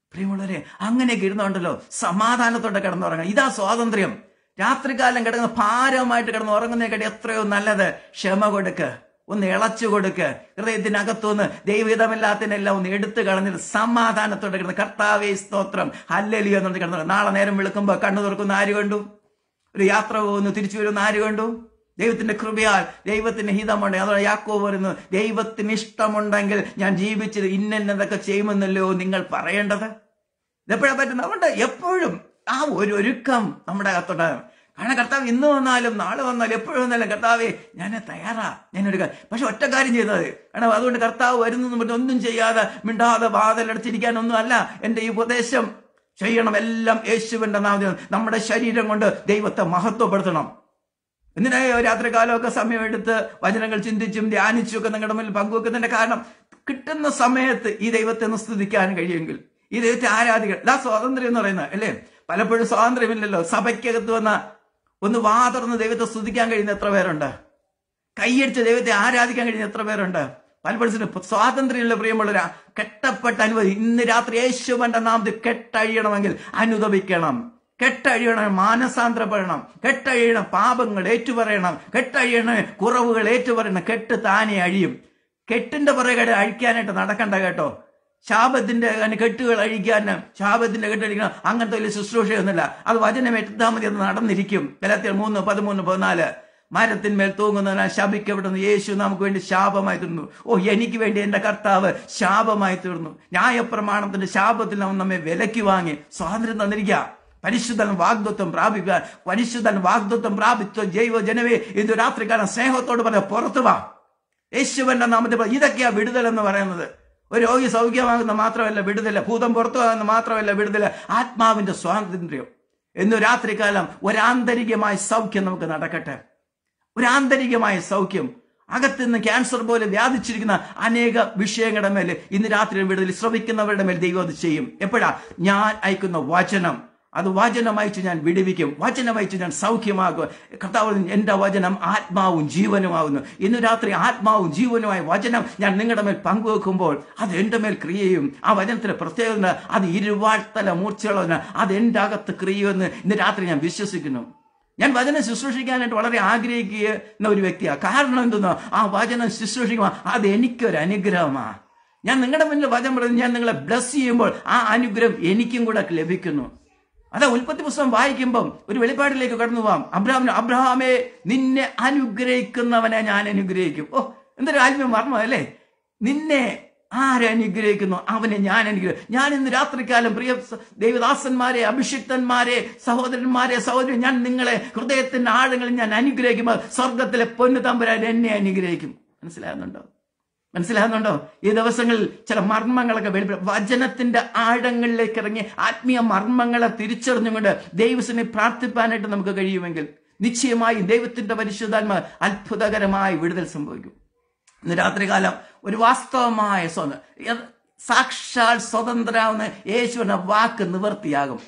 പ്രിയമുള്ളവരെ അങ്ങനെയൊക്കെ ഇരുന്നുണ്ടല്ലോ സമാധാനത്തോടെ കിടന്നുറങ്ങണം ഇതാ സ്വാതന്ത്ര്യം രാത്രികാലം കിടക്കുന്ന ഭാരമായിട്ട് കിടന്ന് ഉറങ്ങുന്നതിനെക്കാട്ടി എത്രയോ നല്ലത് ക്ഷമ കൊടുക്ക് ഒന്ന് ഇളച്ചു കൊടുക്ക് ഹൃദയത്തിനകത്തുനിന്ന് ദൈവഹിതമില്ലാത്തതിനെല്ലാം ഒന്ന് എടുത്തു കളഞ്ഞിട്ട് സമാധാനത്തോടെ കിടന്ന് കർത്താവേ സ്തോത്രം ഹല്ലലിയോ എന്നു കിടന്നു നാളെ നേരം വിളിക്കുമ്പോൾ കണ്ണു തുറക്കുന്ന ആര് കണ്ടു ഒരു യാത്ര പോകുന്നു തിരിച്ചു വരുന്ന ആര് കണ്ടു ദൈവത്തിന്റെ കൃപയാൽ ദൈവത്തിന്റെ ഹിതമുണ്ട് അതോടെ യാക്കോ പറയുന്നു ദൈവത്തിന് ഇഷ്ടമുണ്ടെങ്കിൽ ഞാൻ ജീവിച്ചത് ഇന്നതൊക്കെ ചെയ്യുമെന്നല്ലോ നിങ്ങൾ പറയേണ്ടത് ഇതെപ്പോഴാ പറ്റുന്നത് അതുകൊണ്ട് എപ്പോഴും ആ ഒരു ഒരുക്കം നമ്മുടെ അകത്തുണ്ടാകും കാരണം കർത്താവ് ഇന്ന് വന്നാലും നാളെ വന്നാലും എപ്പോഴും വന്നാലും കർത്താവേ ഞാൻ തയ്യാറാ ഞാൻ എടുക്കാൻ പക്ഷെ ഒറ്റ കാര്യം ചെയ്തത് കാരണം അതുകൊണ്ട് കർത്താവ് വരുന്നു പറഞ്ഞ് ഒന്നും ചെയ്യാതെ മിണ്ടാതെ വാതിലടച്ചിരിക്കാനൊന്നും അല്ല എന്റെ ഈ ഉപദേശം ചെയ്യണം എല്ലാം യേശുവിന്റെ നാമത്തിൽ നമ്മുടെ ശരീരം കൊണ്ട് ദൈവത്തെ മഹത്വപ്പെടുത്തണം എന്തിനായി രാത്രികാലമൊക്കെ സമയമെടുത്ത് വചനങ്ങൾ ചിന്തിച്ചും ധ്യാനിച്ചും ഒക്കെ നിങ്ങളുടെ മുന്നിൽ പങ്കുവെക്കുന്നതിന്റെ കാരണം കിട്ടുന്ന സമയത്ത് ഈ ദൈവത്തെ ഒന്ന് സ്തുതിക്കാൻ കഴിയുമെങ്കിൽ ഈ ദൈവത്തെ ആരാധിക്കണം ഇതാ സ്വാതന്ത്ര്യം എന്ന് പറയുന്നത് അല്ലേ പലപ്പോഴും സ്വാതന്ത്ര്യമില്ലല്ലോ സഭയ്ക്കകത്ത് വന്ന ഒന്ന് വാ തുറന്ന് ദൈവത്തെ സ്തുതിക്കാൻ കഴിയുന്ന എത്ര പേരുണ്ട് കൈയടിച്ച് ദൈവത്തെ ആരാധിക്കാൻ കഴിയുന്ന എത്ര പേരുണ്ട് പലപ്പോഴും സ്വാതന്ത്ര്യമുള്ള പ്രിയമുള്ള കെട്ടപ്പെട്ട അനുമതി ഇന്ന് രാത്രി യേശുവന്റെ നാമത്തിൽ കെട്ടഴിയണമെങ്കിൽ അനുദപിക്കണം കെട്ടഴിയണം മാനസാന്തരപ്പെടണം കെട്ടഴിയണം പാപങ്ങൾ ഏറ്റുപറയണം കെട്ടഴിയണം കുറവുകൾ ഏറ്റുപറയണം കെട്ട് താനെ അഴിയും കെട്ടിന്റെ പുറകെ അഴിക്കാനായിട്ട് നടക്കണ്ട കേട്ടോ ശാപത്തിന്റെ അങ്ങനെ കെട്ടുകൾ അഴിക്കാൻ ശാപത്തിന്റെ കെട്ടഴിക്കണം അങ്ങനത്തെ വലിയ ശുശ്രൂഷയൊന്നുമില്ല അത് വചനം എട്ടാൽ മതി അത് നടന്നിരിക്കും ഗലത്തിൽ മൂന്ന് പതിമൂന്ന് പതിനാല് മരത്തിന്മേൽ തൂങ്ങുന്നതിനാൽ ശപിക്കപ്പെടുന്നു യേശു നമുക്ക് വേണ്ടി ശാപമായി തീർന്നു ഓ എനിക്ക് വേണ്ടി എന്റെ കർത്താവ് ശാപമായി തീർന്നു ന്യായപ്രമാണത്തിന്റെ ശാപത്തിൽ അവൻ നമ്മെ വിലക്കി വാങ്ങി സ്വാതന്ത്ര്യം തന്നിരിക്കുക പരിശുദ്ധൻ വാഗ്ദത്വം പ്രാപിക്കുക പരിശുദ്ധൻ വാഗ്ദത്വം പ്രാപിച്ച ജൈവ ജനവേ ഇന്ന് രാത്രികാലം സ്നേഹത്തോട് പറഞ്ഞ പുറത്തു വാ യേശുവന്റെ നാമത്തിൽ ഇതൊക്കെയാ വിടുതൽ എന്ന് പറയുന്നത് ഒരു രോഗി സൗഖ്യമാകുന്ന മാത്രമല്ല വിടുതല ഭൂതം പുറത്തു പോകുന്ന മാത്രമല്ല വിടുതല ആത്മാവിന്റെ സ്വാതന്ത്ര്യം എന്നു രാത്രികാലം ഒരാന്തരികമായ സൗഖ്യം നമുക്ക് നടക്കട്ടെ ഒരു ആന്തരികമായ സൗഖ്യം അകത്തുനിന്ന് ക്യാൻസർ പോലെ വ്യാപിച്ചിരിക്കുന്ന അനേക വിഷയങ്ങളുടെ മേൽ ഇന്ന് രാത്രി വിടുതൽ ശ്രമിക്കുന്നവരുടെ മേൽ ദൈവം അത് ചെയ്യും എപ്പോഴാ ഞാൻ അയക്കുന്ന വചനം അത് വചനം അയച്ച് ഞാൻ വിടുവിക്കും വചനം അയച്ച് ഞാൻ സൗഖ്യമാകും കർത്താവ് എന്റെ വചനം ആത്മാവും ജീവനുമാകുന്നു ഇന്ന് രാത്രി ആത്മാവും ജീവനുമായ വചനം ഞാൻ നിങ്ങളുടെ മേൽ പങ്കുവെക്കുമ്പോൾ അത് എന്റെ മേൽ ക്രിയയും ആ വചനത്തിന്റെ പ്രത്യേകത അത് ഇരുവാഴ്ത്തല മൂർച്ചയുള്ളതിന് അത് എന്റെ അകത്ത് ക്രിയുമെന്ന് ഇന്ന് രാത്രി ഞാൻ വിശ്വസിക്കുന്നു ഞാൻ വചനം ശുശ്രൂഷിക്കാനായിട്ട് വളരെ ആഗ്രഹിക്കുന്ന ഒരു വ്യക്തിയാണ് കാരണം എന്തെന്നോ ആ വചനം ശുശ്രൂഷിക്കുമ്പോൾ അത് എനിക്കൊരു അനുഗ്രഹമാണ് ഞാൻ നിങ്ങളുടെ മുന്നിൽ വചനം പറയുന്നത് ഞാൻ നിങ്ങളെ ബ്ലസ് ചെയ്യുമ്പോൾ ആ അനുഗ്രഹം എനിക്കും കൂടെ ലഭിക്കുന്നു അതാ ഉൽപ്പത്തി പുസ്തകം വായിക്കുമ്പം ഒരു വെളിപ്പാടിലേക്ക് കടന്നു പോവാം അബ്രഹാമിന് അബ്രഹാമെ നിന്നെ അനുഗ്രഹിക്കുന്നവനെ ഞാൻ അനുഗ്രഹിക്കും ഓ എന്തൊരു ആത്മീയ മർമ്മം അല്ലേ നിന്നെ ആരനുഗ്രഹിക്കുന്നു അവനെ ഞാൻ അനുഗ്രഹിക്കും ഞാൻ ഇന്ന് രാത്രികാലം പ്രിയ ദൈവദാസന്മാരെ അഭിഷിക്തന്മാരെ സഹോദരന്മാരെ സഹോദരി ഞാൻ നിങ്ങളെ ഹൃദയത്തിന്റെ ആഴങ്ങളിൽ ഞാൻ അനുഗ്രഹിക്കുമ്പോൾ സ്വർഗത്തിലെ പൊന്നു തമ്പുരാൻ എന്നെ അനുഗ്രഹിക്കും മനസ്സിലാകുന്നുണ്ടോ മനസ്സിലാകുന്നുണ്ടോ ഈ ദിവസങ്ങളിൽ ചില മർമ്മങ്ങളൊക്കെ വെളിപ്പെടും വചനത്തിന്റെ ആഴങ്ങളിലേക്ക് ഇറങ്ങി ആത്മീയ മർമ്മങ്ങളെ തിരിച്ചറിഞ്ഞുകൊണ്ട് ദൈവസിനെ പ്രാർത്ഥിപ്പാനായിട്ട് നമുക്ക് കഴിയുമെങ്കിൽ നിശ്ചയമായും ദൈവത്തിന്റെ പരിശുദ്ധാത്മ അത്ഭുതകരമായി വിടുതൽ സംഭവിക്കും ഇന്ന് രാത്രികാലം ഒരു വാസ്തവമായ സ്വന്തം സാക്ഷാൽ സ്വതന്ത്രരാവുന്ന യേശുവിന്റെ വാക്ക് നിവർത്തിയാകും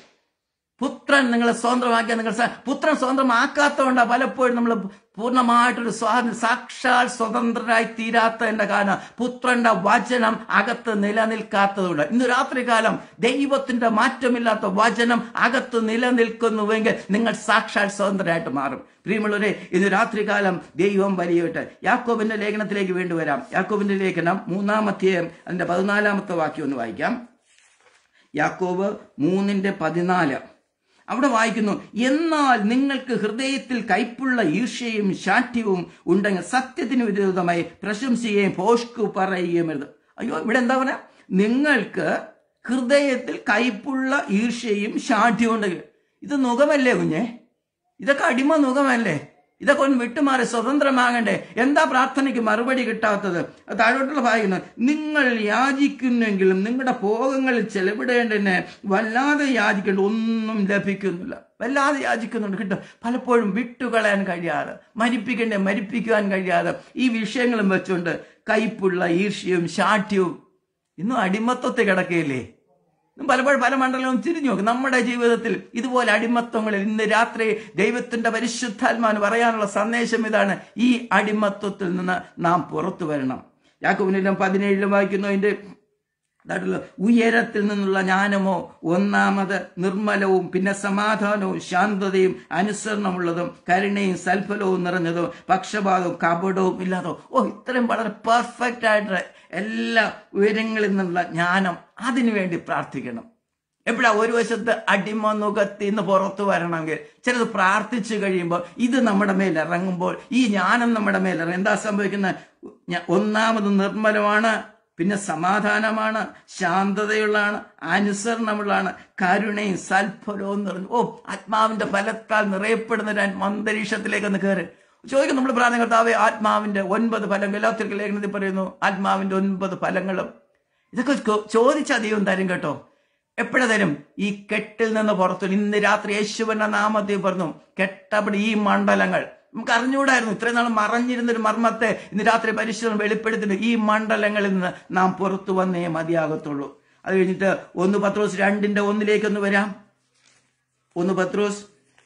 പുത്രൻ നിങ്ങളെ സ്വതന്ത്രമാക്കിയ നിങ്ങൾ പുത്രൻ സ്വതന്ത്രമാക്കാത്തതുകൊണ്ടാണ് പലപ്പോഴും നമ്മൾ പൂർണ്ണമായിട്ടൊരു സ്വാതന്ത്ര്യം സാക്ഷാൽ സ്വതന്ത്രരായി തീരാത്തതിന്റെ കാരണം പുത്രന്റെ വചനം അകത്ത് നിലനിൽക്കാത്തതുകൊണ്ട് ഇന്ന് രാത്രികാലം ദൈവത്തിന്റെ മാറ്റമില്ലാത്ത വചനം അകത്ത് നിലനിൽക്കുന്നുവെങ്കിൽ നിങ്ങൾ സാക്ഷാൽ സ്വതന്ത്രരായിട്ട് മാറും പ്രിയമുള്ളവരെ ഇന്ന് രാത്രികാലം ദൈവം വലിയോട്ട് യാക്കോബിന്റെ ലേഖനത്തിലേക്ക് വേണ്ടി വരാം യാക്കോബിന്റെ ലേഖനം മൂന്നാമത്തെ അതിന്റെ പതിനാലാമത്തെ വാക്യം ഒന്ന് വായിക്കാം യാക്കോബ് മൂന്നിന്റെ പതിനാല് അവിടെ വായിക്കുന്നു എന്നാൽ നിങ്ങൾക്ക് ഹൃദയത്തിൽ കൈപ്പുള്ള ഈർഷ്യയും ശാഠ്യവും ഉണ്ടെങ്കിൽ സത്യത്തിന് വിരോധമായി പ്രശംസിക്കുകയും പോഷ്കു പറയുകയും അരുത് അയ്യോ ഇവിടെ എന്താ പറയാ നിങ്ങൾക്ക് ഹൃദയത്തിൽ കൈപ്പുള്ള ഈർഷ്യയും ശാഠ്യവും ഉണ്ടെങ്കിൽ ഇത് നുഖമല്ലേ കുഞ്ഞെ ഇതൊക്കെ അടിമ നുഖമല്ലേ ഇതൊക്കെ ഒന്ന് വിട്ടുമാറി സ്വതന്ത്രമാകണ്ടേ എന്താ പ്രാർത്ഥനയ്ക്ക് മറുപടി കിട്ടാത്തത് താഴോട്ടുള്ള ഭാഗം നിങ്ങൾ യാചിക്കുന്നെങ്കിലും നിങ്ങളുടെ ഭോഗങ്ങളിൽ ചെലവിടേണ്ടതിന് വല്ലാതെ യാചിക്കേണ്ട ഒന്നും ലഭിക്കുന്നില്ല വല്ലാതെ യാചിക്കുന്നുണ്ട് കിട്ടും പലപ്പോഴും വിട്ടുകളയാൻ കഴിയാതെ മരിപ്പിക്കേണ്ട മരിപ്പിക്കുവാൻ കഴിയാതെ ഈ വിഷയങ്ങളും വെച്ചുകൊണ്ട് കയ്പുള്ള ഈർഷ്യവും ശാഠ്യവും ഇന്നും അടിമത്വത്തെ കിടക്കുകയില്ലേ പലപ്പോഴും പല മണ്ഡലങ്ങളും തിരിഞ്ഞു നോക്കും നമ്മുടെ ജീവിതത്തിൽ ഇതുപോലെ അടിമത്വങ്ങളിൽ ഇന്ന് രാത്രി ദൈവത്തിന്റെ പരിശുദ്ധാത്മാന് പറയാനുള്ള സന്ദേശം ഇതാണ് ഈ അടിമത്വത്തിൽ നിന്ന് നാം പുറത്തു വരണം യാക്കോബിനെല്ലാം പതിനേഴിലും വായിക്കുന്നു അതിന്റെ അതായിട്ടുള്ള ഉയരത്തിൽ നിന്നുള്ള ജ്ഞാനമോ ഒന്നാമത് നിർമ്മലവും പിന്നെ സമാധാനവും ശാന്തതയും അനുസരണമുള്ളതും കരുണയും സൽഫലവും നിറഞ്ഞതും പക്ഷപാതവും കപടവും ഇല്ലാതോ ഓ ഇത്രയും വളരെ പെർഫെക്റ്റ് ആയിട്ട് എല്ലാ ഉയരങ്ങളിൽ നിന്നുള്ള ജ്ഞാനം അതിനുവേണ്ടി പ്രാർത്ഥിക്കണം എപ്പോഴാ ഒരു വശത്ത് അടിമ നുകത്തി നിന്ന് പുറത്തു വരണമെങ്കിൽ ചിലത് പ്രാർത്ഥിച്ചു കഴിയുമ്പോൾ ഇത് നമ്മുടെ മേൽ ഇറങ്ങുമ്പോൾ ഈ ജ്ഞാനം നമ്മുടെ മേൽ ഇറങ്ങും എന്താ സംഭവിക്കുന്നത് ഞ- ഒന്നാമത് നിർമ്മലമാണ് പിന്നെ സമാധാനമാണ് ശാന്തതയുള്ളതാണ് അനുസരണമുള്ളതാണ് കരുണയും സൽഫലവും നിറഞ്ഞു ഓ ആത്മാവിന്റെ ഫലത്താൽ നിറയപ്പെടുന്ന ഒരു അന്തരീക്ഷത്തിലേക്ക് ഒന്ന് കയറി ചോദിക്കും നമ്മൾ പ്രാർത്ഥന കർത്താവെ ആത്മാവിന്റെ ഒൻപത് ഫലങ്ങൾ എല്ലാത്തിലും ലേഖനത്തിൽ പറയുന്നു ആത്മാവിന്റെ ഒൻപത് ഫലങ്ങളും ഇതൊക്കെ ചോ- ചോദിച്ചാൽ ദൈവം തരും കേട്ടോ എപ്പോഴാ തരും ഈ കെട്ടിൽ നിന്ന് പുറത്തു ഇന്ന് രാത്രി യേശുവിന്റെ നാമത്തിൽ പറഞ്ഞു കെട്ടപ്പടി ഈ മണ്ഡലങ്ങൾ നമുക്ക് അറിഞ്ഞുകൂടായിരുന്നു ഇത്രയും നാൾ മറഞ്ഞിരുന്നൊരു മർമ്മത്തെ ഇന്ന് രാത്രി പരിശുദ്ധം വെളിപ്പെടുത്തിയിട്ട് ഈ മണ്ഡലങ്ങളിൽ നിന്ന് നാം പുറത്തു വന്നേ മതിയാകത്തുള്ളൂ അത് കഴിഞ്ഞിട്ട് ഒന്ന് പത്രോസ് രണ്ടിന്റെ ഒന്നിലേക്ക് ഒന്ന് വരാം ഒന്ന് പത്രോസ്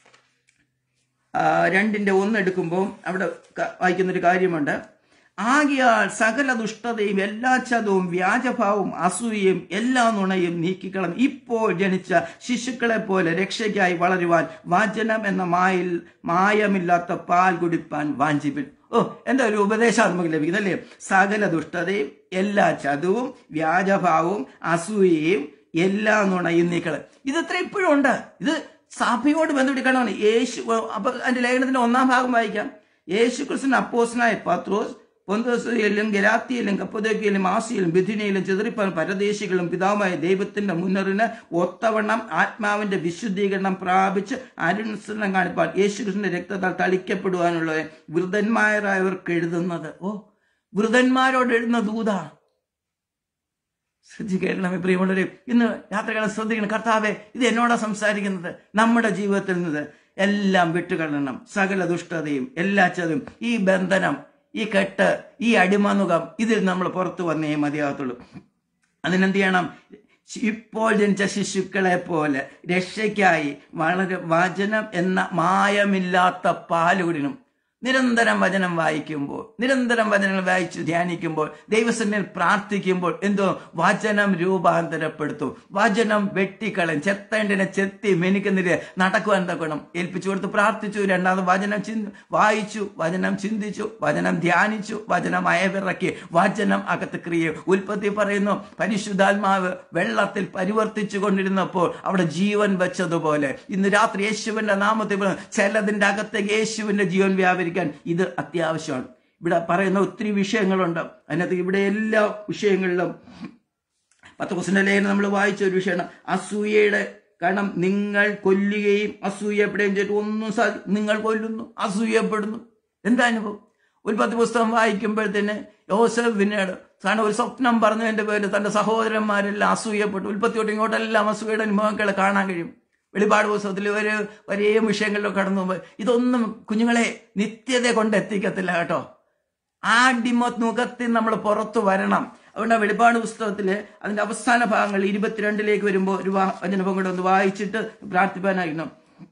ആ, രണ്ടിന്റെ ഒന്ന് എടുക്കുമ്പോൾ അവിടെ ക- വായിക്കുന്നൊരു കാര്യമുണ്ട് ആകിയാൽ സകല ദുഷ്ടതയും എല്ലാ ചതവും വ്യാജഭാവവും അസൂയയും എല്ലാ നുണയും നീക്കിക്കളഞ്ഞ് ഇപ്പോൾ ജനിച്ച ശിശുക്കളെ പോലെ രക്ഷയ്ക്കായി വളരുവാൻ വചനം എന്ന മായിൽ മായമില്ലാത്ത പാൽ കുടിപ്പാൻ വാഞ്ചിപ്പിൻ ഓ എന്താ ഒരു ഉപദേശം നമുക്ക് ലഭിക്കുന്നത് അല്ലേ സകല ദുഷ്ടതയും എല്ലാ ചതവും വ്യാജഭാവവും അസൂയയും എല്ലാ നുണയും നീക്കള് ഇതത്ര ഇപ്പോഴും ഉണ്ട് ഇത് സഭയോട് ബന്ധപ്പെട്ടിരിക്കണമെന്ന് യേശു അപ്പൊ അതിന്റെ ലേഖനത്തിന്റെ ഒന്നാം ഭാഗം വായിക്കാം യേശു ക്രിസ്തുവിന് അപ്പോസനായ പത്രോസ് പൊന്തോസിലും ഗലാത്തിയിലും കപ്പതോക്കിയിലും ആസിയിലും ബിഥുനയിലും ചിതറിപ്പാൻ പരദേശികളും പിതാവുമായ ദൈവത്തിന്റെ മുന്നറിന് ഒത്തവണ്ണം ആത്മാവിന്റെ വിശുദ്ധീകരണം പ്രാപിച്ച് അനുസരണം കാണിപ്പാൻ യേശു കൃഷ്ണന്റെ രക്തത്താൽ തളിക്കപ്പെടുവാനുള്ള വൃതന്മാരായവർക്ക് എഴുതുന്നത് ഓ വൃതന്മാരോട് എഴുതുന്ന ദൂതാ ശ്രദ്ധിക്കണമേ പ്രിയമുള്ളവരെ ഇന്ന് യാത്രകളെ ശ്രദ്ധിക്കണം കർത്താവെ ഇത് എന്നോടാ സംസാരിക്കുന്നത് നമ്മുടെ ജീവിതത്തിൽ നിന്ന് എല്ലാം വിട്ടുകളയണം സകല ദുഷ്ടതയും എല്ലാ ചതും ഈ ബന്ധനം ഈ കെട്ട് ഈ അടിമനുഖം ഇതിൽ നമ്മൾ പുറത്തു വന്നേ മതിയാകത്തുള്ളൂ അതിനെന്ത് ചെയ്യണം ഇപ്പോൾ ജനിച്ച ശിശുക്കളെ പോലെ രക്ഷയ്ക്കായി വളരെ വചനം എന്ന മായമില്ലാത്ത പാല് കുടിക്കണം നിരന്തരം വചനം വായിക്കുമ്പോൾ നിരന്തരം വചനങ്ങൾ വായിച്ച് ധ്യാനിക്കുമ്പോൾ ദൈവസന്നിധിയിൽ പ്രാർത്ഥിക്കുമ്പോൾ എന്തോ വചനം രൂപാന്തരപ്പെടുത്തും വചനം വെട്ടിക്കളയും ചെത്തേണ്ടിനെ ചെത്തി മെനിക്കുന്നില്ല നടക്കുവാൻ തക്കണം ഏൽപ്പിച്ചു കൊടുത്ത് പ്രാർത്ഥിച്ചു രണ്ടാമത് വചനം ചിന്തി വായിച്ചു വചനം ചിന്തിച്ചു വചനം ധ്യാനിച്ചു വചനം അയവിറക്കി വചനം അകത്ത് ക്രിയ ഉൽപ്പത്തി പറയുന്നു പരിശുദ്ധാത്മാവ് വെള്ളത്തിൽ പരിവർത്തിച്ചു കൊണ്ടിരുന്നപ്പോൾ അവിടെ ജീവൻ വെച്ചതുപോലെ ഇന്ന് രാത്രി യേശുവിന്റെ നാമത്തിൽ പറയുന്നു, ചിലതിന്റെ അകത്തേക്ക് യേശുവിന്റെ ജീവൻ വ്യാപരിക്കാൻ ഇത് അത്യാവശ്യമാണ് ഇവിടെ പറയുന്ന ഒത്തിരി വിഷയങ്ങളുണ്ട് അതിനകത്ത് ഇവിടെ എല്ലാ വിഷയങ്ങളിലും പത്ത് ക്വസ്റ്റിന്റെ ലേഖനം നമ്മൾ വായിച്ച ഒരു വിഷയമാണ് അസൂയയുടെ കാരണം നിങ്ങൾ കൊല്ലുകയും അസൂയപ്പെടുകയും ചെയ്തിട്ട് ഒന്നും സാധി നിങ്ങൾ കൊല്ലുന്നു അസൂയപ്പെടുന്നു എന്താ അനുഭവം ഒരു പത്ത് പുസ്തകം വായിക്കുമ്പോഴത്തേന് യോസഫ് പിന്നീട് കാരണം ഒരു സ്വപ്നം പറഞ്ഞതിന്റെ പേര് തന്റെ സഹോദരന്മാരെല്ലാം അസൂയപ്പെട്ടു ഉൽപ്പത്തി തൊട്ട് ഇങ്ങോട്ടെല്ലാം അസൂയയുടെ അനുഭവങ്ങളെ കാണാൻ കഴിയും വെളിപാട് പുസ്തകത്തിൽ ഒരു ഒരേ വിഷയങ്ങളിലൊക്കെ കടന്നു പോകുമ്പോൾ ഇതൊന്നും കുഞ്ഞുങ്ങളെ നിത്യത കൊണ്ട് എത്തിക്കത്തില്ല കേട്ടോ ആ ഡിമോത്ത് മുഖത്തിൽ നമ്മൾ പുറത്തു വരണം അതുകൊണ്ട് ആ വെളിപാട് പുസ്തകത്തില് അതിന്റെ അവസാന ഭാഗങ്ങൾ ഇരുപത്തിരണ്ടിലേക്ക് വരുമ്പോൾ ഒരു വാ- വചനഭാഗം കൂടെ ഒന്ന് വായിച്ചിട്ട് പ്രാർത്ഥിപ്പാനായിരുന്നു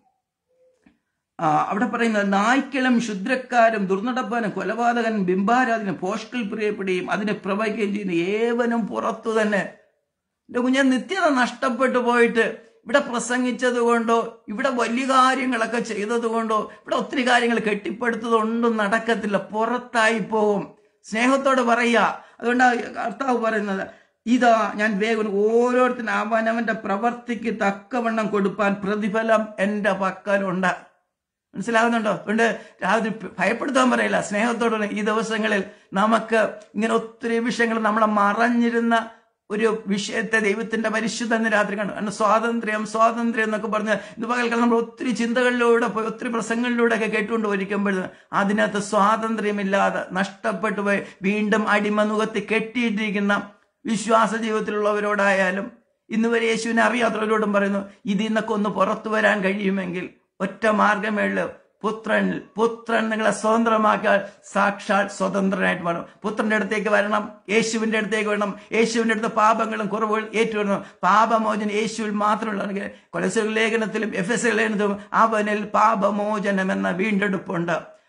ആ, അവിടെ പറയുന്നത് നായ്ക്കളും ക്ഷുദ്രക്കാരും ദുർനടപ്പാനും കൊലപാതകനും ബിംബാരാധനും പോഷ്കൾ പ്രിയപ്പെടുകയും അതിനെ പ്രവഹിക്കുകയും ചെയ്യുന്ന ഏവനും പുറത്തു തന്നെ എന്റെ കുഞ്ഞെ നിത്യത നഷ്ടപ്പെട്ടു പോയിട്ട് ഇവിടെ പ്രസംഗിച്ചത് കൊണ്ടോ ഇവിടെ വലിയ കാര്യങ്ങളൊക്കെ ചെയ്തത് കൊണ്ടോ ഇവിടെ ഒത്തിരി കാര്യങ്ങൾ കെട്ടിപ്പടുത്തതൊന്നും നടക്കത്തില്ല പുറത്തായി പോകും സ്നേഹത്തോട് പറയുക അതുകൊണ്ടാണ് കർത്താവ് പറയുന്നത് ഇതാ ഞാൻ വേഗം ഓരോരുത്തരും അവനവന്റെ പ്രവർത്തിക്ക് തക്കവണ്ണം കൊടുപ്പാൻ പ്രതിഫലം എന്റെ പക്കലുണ്ട് മനസ്സിലാകുന്നുണ്ടോ അതുകൊണ്ട് രാവിലെ ഭയപ്പെടുത്താൻ പറയില്ല സ്നേഹത്തോടെ ഈ ദിവസങ്ങളിൽ നമുക്ക് ഇങ്ങനെ ഒത്തിരി വിഷയങ്ങൾ നമ്മളെ മറഞ്ഞിരുന്ന ഒരു വിഷയത്തെ ദൈവത്തിന്റെ പരിശുദ്ധ എന്ന് രാത്രി കണ്ടു കാരണം സ്വാതന്ത്ര്യം സ്വാതന്ത്ര്യം എന്നൊക്കെ പറഞ്ഞ് ഇന്ന് പകൽക്കാലം നമ്മൾ ഒത്തിരി ചിന്തകളിലൂടെ പോയി ഒത്തിരി പ്രസംഗങ്ങളിലൂടെ ഒക്കെ കേട്ടുകൊണ്ട് ഒരിക്കുമ്പോൾ അതിനകത്ത് സ്വാതന്ത്ര്യമില്ലാതെ നഷ്ടപ്പെട്ടു പോയി വീണ്ടും അടിമനുഖത്ത് കെട്ടിയിട്ടിരിക്കുന്ന വിശ്വാസ ജീവിതത്തിലുള്ളവരോടായാലും ഇന്ന് വരെ യേശുവിനെ അറിയാത്തവരോടും പറയുന്നു ഇതിൽ നിന്നൊക്കെ ഒന്ന് പുറത്തു വരാൻ കഴിയുമെങ്കിൽ ഒറ്റ മാർഗമേള് പുത്രൻ പുത്രൻ നിങ്ങളെ സ്വതന്ത്രമാക്കാൻ സാക്ഷാൽ സ്വതന്ത്രനായിട്ട് വേണം പുത്രന്റെ അടുത്തേക്ക് വരണം യേശുവിന്റെ അടുത്തേക്ക് വരണം യേശുവിന്റെ അടുത്ത് പാപങ്ങളും കുറവുകൾ ഏറ്റുവരണം പാപമോചനം യേശുവിൽ മാത്രമുള്ള കൊലസുകൾ ലേഖനത്തിലും എഫ് എസ് ലേഖനത്തിലും അവനിൽ പാപമോചനം എന്ന വീണ്ടെടുപ്പുണ്ട്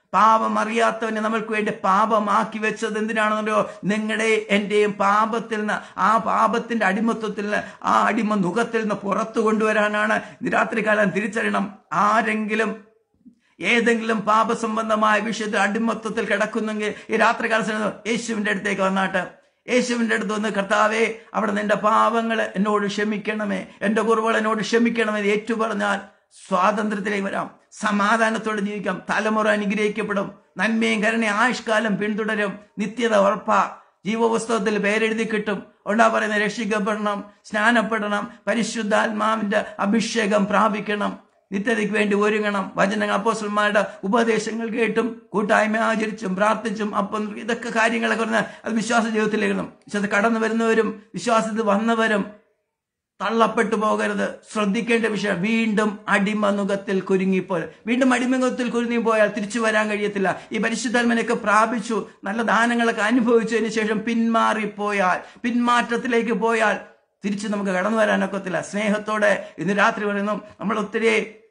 പാപം അറിയാത്തവനെ നമ്മൾക്ക് വേണ്ടി പാപമാക്കി വെച്ചത് എന്തിനാണെന്നല്ലോ നിങ്ങളുടെ എന്റെയും പാപത്തിൽ നിന്ന് ആ പാപത്തിന്റെ അടിമത്വത്തിൽ നിന്ന് ആ അടിമ മുഖത്തിൽ നിന്ന് പുറത്തു കൊണ്ടുവരാനാണ് ഇന്ന് രാത്രികാലം തിരിച്ചറിയണം ആരെങ്കിലും ഏതെങ്കിലും പാപസംബന്ധമായ വിഷയത്തിൽ അടിമത്വത്തിൽ കിടക്കുന്നെങ്കിൽ ഈ രാത്രികാലം യേശുവിന്റെ അടുത്തേക്ക് വന്നാട്ട് യേശുവിന്റെ അടുത്ത് വന്ന് കർത്താവേ അവിടെ നിന്റെ പാപങ്ങൾ എന്നോട് ക്ഷമിക്കണമേ എന്റെ കുറവുകൾ എന്നോട് ക്ഷമിക്കണമേ എന്ന് ഏറ്റുപറഞ്ഞാൽ സ്വാതന്ത്ര്യത്തിലേക്ക് വരാം സമാധാനത്തോടെ ജീവിക്കാം തലമുറ അനുഗ്രഹിക്കപ്പെടും നന്മയും കരുണയും ആയുഷ്കാലം പിന്തുടരും നിത്യത ഉറപ്പാ ജീവപുസ്തകത്തിൽ പേരെഴുതി കിട്ടും ഉണ്ടാ പറയുന്ന രക്ഷിക്കപ്പെടണം സ്നാനപ്പെടണം പരിശുദ്ധാത്മാവിന്റെ അഭിഷേകം പ്രാപിക്കണം നിത്യതയ്ക്ക് വേണ്ടി ഒരുങ്ങണം വചനങ്ങൾ അപ്പോസ്റ്റന്മാരുടെ ഉപദേശങ്ങൾ കേട്ടും കൂട്ടായ്മ ആചരിച്ചും പ്രാർത്ഥിച്ചും അപ്പം ഇതൊക്കെ കാര്യങ്ങളൊക്കെ പറഞ്ഞാൽ അത് വിശ്വാസ ജീവിതത്തിലേക്കണം വിശ്വാസം കടന്നു വരുന്നവരും വിശ്വാസത്തിൽ വന്നവരും തള്ളപ്പെട്ടു പോകരുത് ശ്രദ്ധിക്കേണ്ട വിഷയം വീണ്ടും അടിമനുഖത്തിൽ കുരുങ്ങിപ്പോൽ വീണ്ടും അടിമനുഖത്തിൽ കുരുങ്ങിപ്പോയാൽ തിരിച്ചു വരാൻ കഴിയത്തില്ല ഈ പരിശുദ്ധാത്മനൊക്കെ പ്രാപിച്ചു നല്ല ദാനങ്ങളൊക്കെ അനുഭവിച്ചതിന് ശേഷം പിന്മാറിപ്പോയാൽ പിന്മാറ്റത്തിലേക്ക് പോയാൽ തിരിച്ച് നമുക്ക് കടന്നു വരാനൊക്കത്തില്ല സ്നേഹത്തോടെ ഇന്ന് രാത്രി പറയുന്നു നമ്മൾ ഒത്തിരി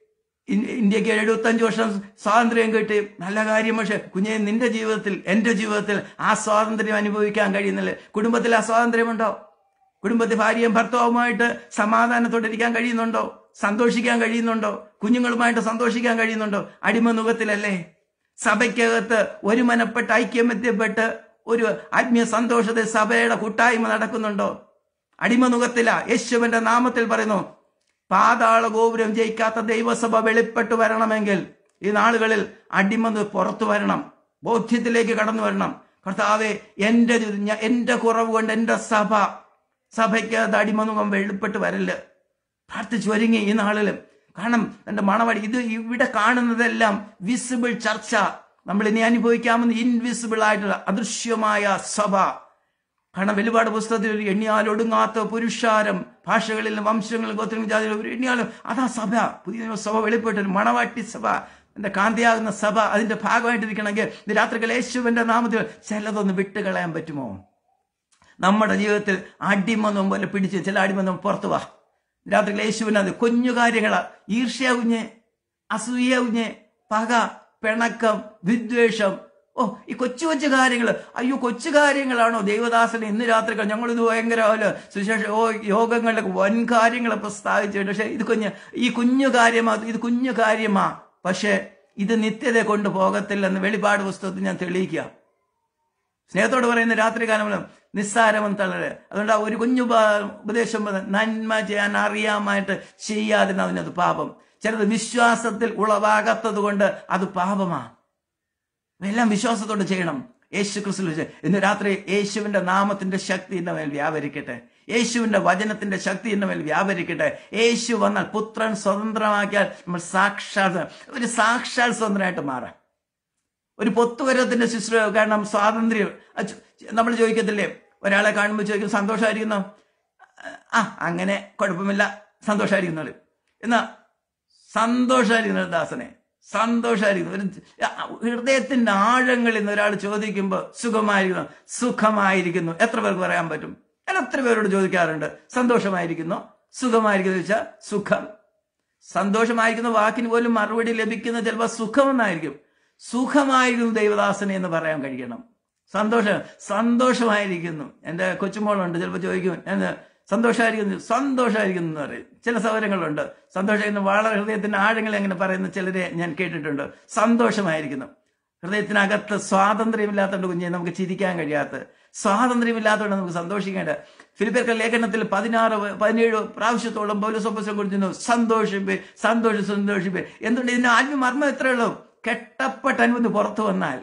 ഇൻ- ഇന്ത്യക്ക് എഴുപത്തഞ്ച് വർഷം സ്വാതന്ത്ര്യം കിട്ടി നല്ല കാര്യം പക്ഷെ കുഞ്ഞെ നിന്റെ ജീവിതത്തിൽ എന്റെ ജീവിതത്തിൽ ആ സ്വാതന്ത്ര്യം അനുഭവിക്കാൻ കഴിയുന്നില്ല കുടുംബത്തിൽ ആ സ്വാതന്ത്ര്യമുണ്ടോ കുടുംബത്തിൽ ഭാര്യയും ഭർത്താവുമായിട്ട് സമാധാനത്തോടെ ഇരിക്കാൻ കഴിയുന്നുണ്ടോ സന്തോഷിക്കാൻ കഴിയുന്നുണ്ടോ കുഞ്ഞുങ്ങളുമായിട്ട് സന്തോഷിക്കാൻ കഴിയുന്നുണ്ടോ അടിമനുഖത്തിലല്ലേ സഭയ്ക്കകത്ത് ഒരു മനപ്പെട്ട് ഐക്യമത്യപ്പെട്ട് ഒരു ആത്മീയ സന്തോഷത്തിൽ സഭയുടെ കൂട്ടായ്മ നടക്കുന്നുണ്ടോ അടിമനുഖത്തില യേശുവിന്റെ നാമത്തിൽ പറയുന്നു പാതാള ഗോപുരം ജയിക്കാത്ത ദൈവസഭ വെളിപ്പെട്ടു വരണമെങ്കിൽ ഈ നാളുകളിൽ അടിമന്ന് പുറത്തു വരണം ബോധ്യത്തിലേക്ക് കടന്നു വരണം കർത്താവെ എന്റെ ജീവിതം, ഞാൻ- എന്റെ കുറവ് കൊണ്ട് എന്റെ സഭ സഭയ്ക്ക് അത് അടിമനുഖം വെളിപ്പെട്ട് വരല് പ്രാർത്ഥിച്ചു ഒരുങ്ങി ഈ നാളിലും കാരണം എന്റെ മണവടി ഇത് ഇവിടെ കാണുന്നതെല്ലാം വിസിബിൾ ചർച്ച നമ്മൾ ഇനി അനുഭവിക്കാമെന്ന് ഇൻവിസിബിൾ ആയിട്ടുള്ള അദൃശ്യമായ സഭ കാരണം വെളിപാട് പുസ്തകത്തിൽ ഒരു എണ്ണിയാൽ ഒടുങ്ങാത്ത പുരുഷാരം ഭാഷകളിലും വംശങ്ങളിലും ഗോത്രങ്ങളും ജാതികളും ഒരു എണ്ണിയാലും അതാ സഭ പുതിയ നിയമ സഭ വെളിപ്പെട്ടൊരു മണവാട്ടി സഭ എന്റെ കാന്തിയാകുന്ന സഭ അതിന്റെ ഭാഗമായിട്ടിരിക്കണമെങ്കിൽ ഇത് രാത്രികൾ യേശുവിന്റെ നാമത്തിൽ ചിലതൊന്ന് വിട്ടുകളയാൻ പറ്റുമോ നമ്മുടെ ജീവിതത്തിൽ അടിമൊന്നും പോലെ പിടിച്ച് ചില അടിമൊന്നും പുറത്തു വാ രാത്രികൾ യേശുവിനത് കുഞ്ഞു കാര്യങ്ങളാ ഈർഷ്യ കുഞ്ഞ് അസൂയ കുഞ്ഞ് പക പിണക്കം വിദ്വേഷം ഓ ഈ കൊച്ചു കൊച്ചു കാര്യങ്ങൾ അയ്യോ കൊച്ചു കാര്യങ്ങളാണോ ദൈവദാസന് ഇന്ന് രാത്രികൾ ഞങ്ങൾ ഇത് ഭയങ്കര സുശേഷ ഓ യോഗങ്ങളിലൊക്കെ വൻ കാര്യങ്ങൾ പ്രസ്താവിച്ചിട്ട് പക്ഷെ ഇത് കുഞ്ഞ് ഈ കുഞ്ഞു കാര്യമാ ഇത് കുഞ്ഞു കാര്യമാ പക്ഷെ ഇത് നിത്യത കൊണ്ട് പോകത്തില്ലെന്ന് വെളിപാട് പുസ്തകത്തിൽ ഞാൻ തെളിയിക്കാം സ്നേഹത്തോട് പറയുന്ന രാത്രികാലം നിസ്സാരമെന്ന് തളര് അതുകൊണ്ട് ആ ഒരു കുഞ്ഞു ഉപ- ഉപദേശം പോലെ നന്മ ചെയ്യാൻ അറിയാമായിട്ട് ചെയ്യാതിരുന്നതിനത് പാപം ചിലത് വിശ്വാസത്തിൽ ഉളവാകാത്തത് കൊണ്ട് അത് പാപമാ എല്ലാം വിശ്വാസത്തോടെ ചെയ്യണം യേശു ക്രിസ്തു ഇന്ന് രാത്രി യേശുവിന്റെ നാമത്തിന്റെ ശക്തി എന്റെ മേൽ വ്യാപരിക്കട്ടെ യേശുവിന്റെ വചനത്തിന്റെ ശക്തി എന്റെ മേൽ വ്യാപരിക്കട്ടെ യേശു വന്നാൽ പുത്രൻ സ്വതന്ത്രമാക്കിയാൽ നമ്മൾ സാക്ഷാത് ഒരു സാക്ഷാൽ സ്വതന്ത്രമായിട്ട് മാറാം ഒരു പൊത്തുവരത്തിന്റെ ശുശ്രൂഷ കാരണം സ്വാതന്ത്ര്യം നമ്മൾ ചോദിക്കത്തില്ലേ ഒരാളെ കാണുമ്പോൾ ചോദിക്കും സന്തോഷമായിരിക്കുന്നോ ആ അങ്ങനെ കുഴപ്പമില്ല സന്തോഷമായിരിക്കുന്നത് എന്നാ സന്തോഷമായിരിക്കുന്ന ദാസനെ സന്തോഷമായിരിക്കുന്നു ഒരു ഹൃദയത്തിന്റെ ആഴങ്ങളിൽ നിന്ന് ഒരാൾ ചോദിക്കുമ്പോൾ സുഖമായിരിക്കുന്നു സുഖമായിരിക്കുന്നു എത്ര പേർക്ക് പറയാൻ പറ്റും ഞാൻ എത്ര പേരോട് ചോദിക്കാറുണ്ട് സന്തോഷമായിരിക്കുന്നു സുഖമായിരിക്കുന്നു വെച്ചാൽ സുഖം സന്തോഷമായിരിക്കുന്ന വാക്കിന് പോലും മറുപടി ലഭിക്കുന്ന ചിലപ്പോൾ സുഖമെന്നായിരിക്കും സുഖമായിരിക്കുന്നു ദൈവദാസനെ എന്ന് പറയാൻ കഴിയണം സന്തോഷം സന്തോഷമായിരിക്കുന്നു എൻ്റെ കൊച്ചുമോളുണ്ട് ചിലപ്പോൾ ചോദിക്കും ഞാൻ സന്തോഷമായിരിക്കുന്നു സന്തോഷമായിരിക്കുന്നു എന്ന് പറയും ചില സൗകര്യങ്ങളുണ്ട് സന്തോഷം വളരെ ഹൃദയത്തിന്റെ ആഴങ്ങളിൽ അങ്ങനെ പറയുന്ന ചിലരെ ഞാൻ കേട്ടിട്ടുണ്ട് സന്തോഷമായിരിക്കുന്നു ഹൃദയത്തിനകത്ത് സ്വാതന്ത്ര്യമില്ലാത്തതുകൊണ്ട് കുഞ്ഞെ നമുക്ക് ചിരിക്കാൻ കഴിയാത്ത സ്വാതന്ത്ര്യമില്ലാത്തതുകൊണ്ട് നമുക്ക് സന്തോഷിക്കേണ്ട ഫിലിപ്പേർക്ക് ലേഖനത്തിൽ പതിനാറ് പതിനേഴ് പ്രാവശ്യത്തോളം പൗരസോപ്പസം കൊടുത്തിരുന്നു സന്തോഷിപ്പേ സന്തോഷി സന്തോഷിപ്പേ എന്തുകൊണ്ട് ഇതിന്റെ ആത്മമർമ്മം എത്ര ഉള്ളൂ കെട്ടപ്പെട്ട അനുമതി പുറത്തു വന്നാൽ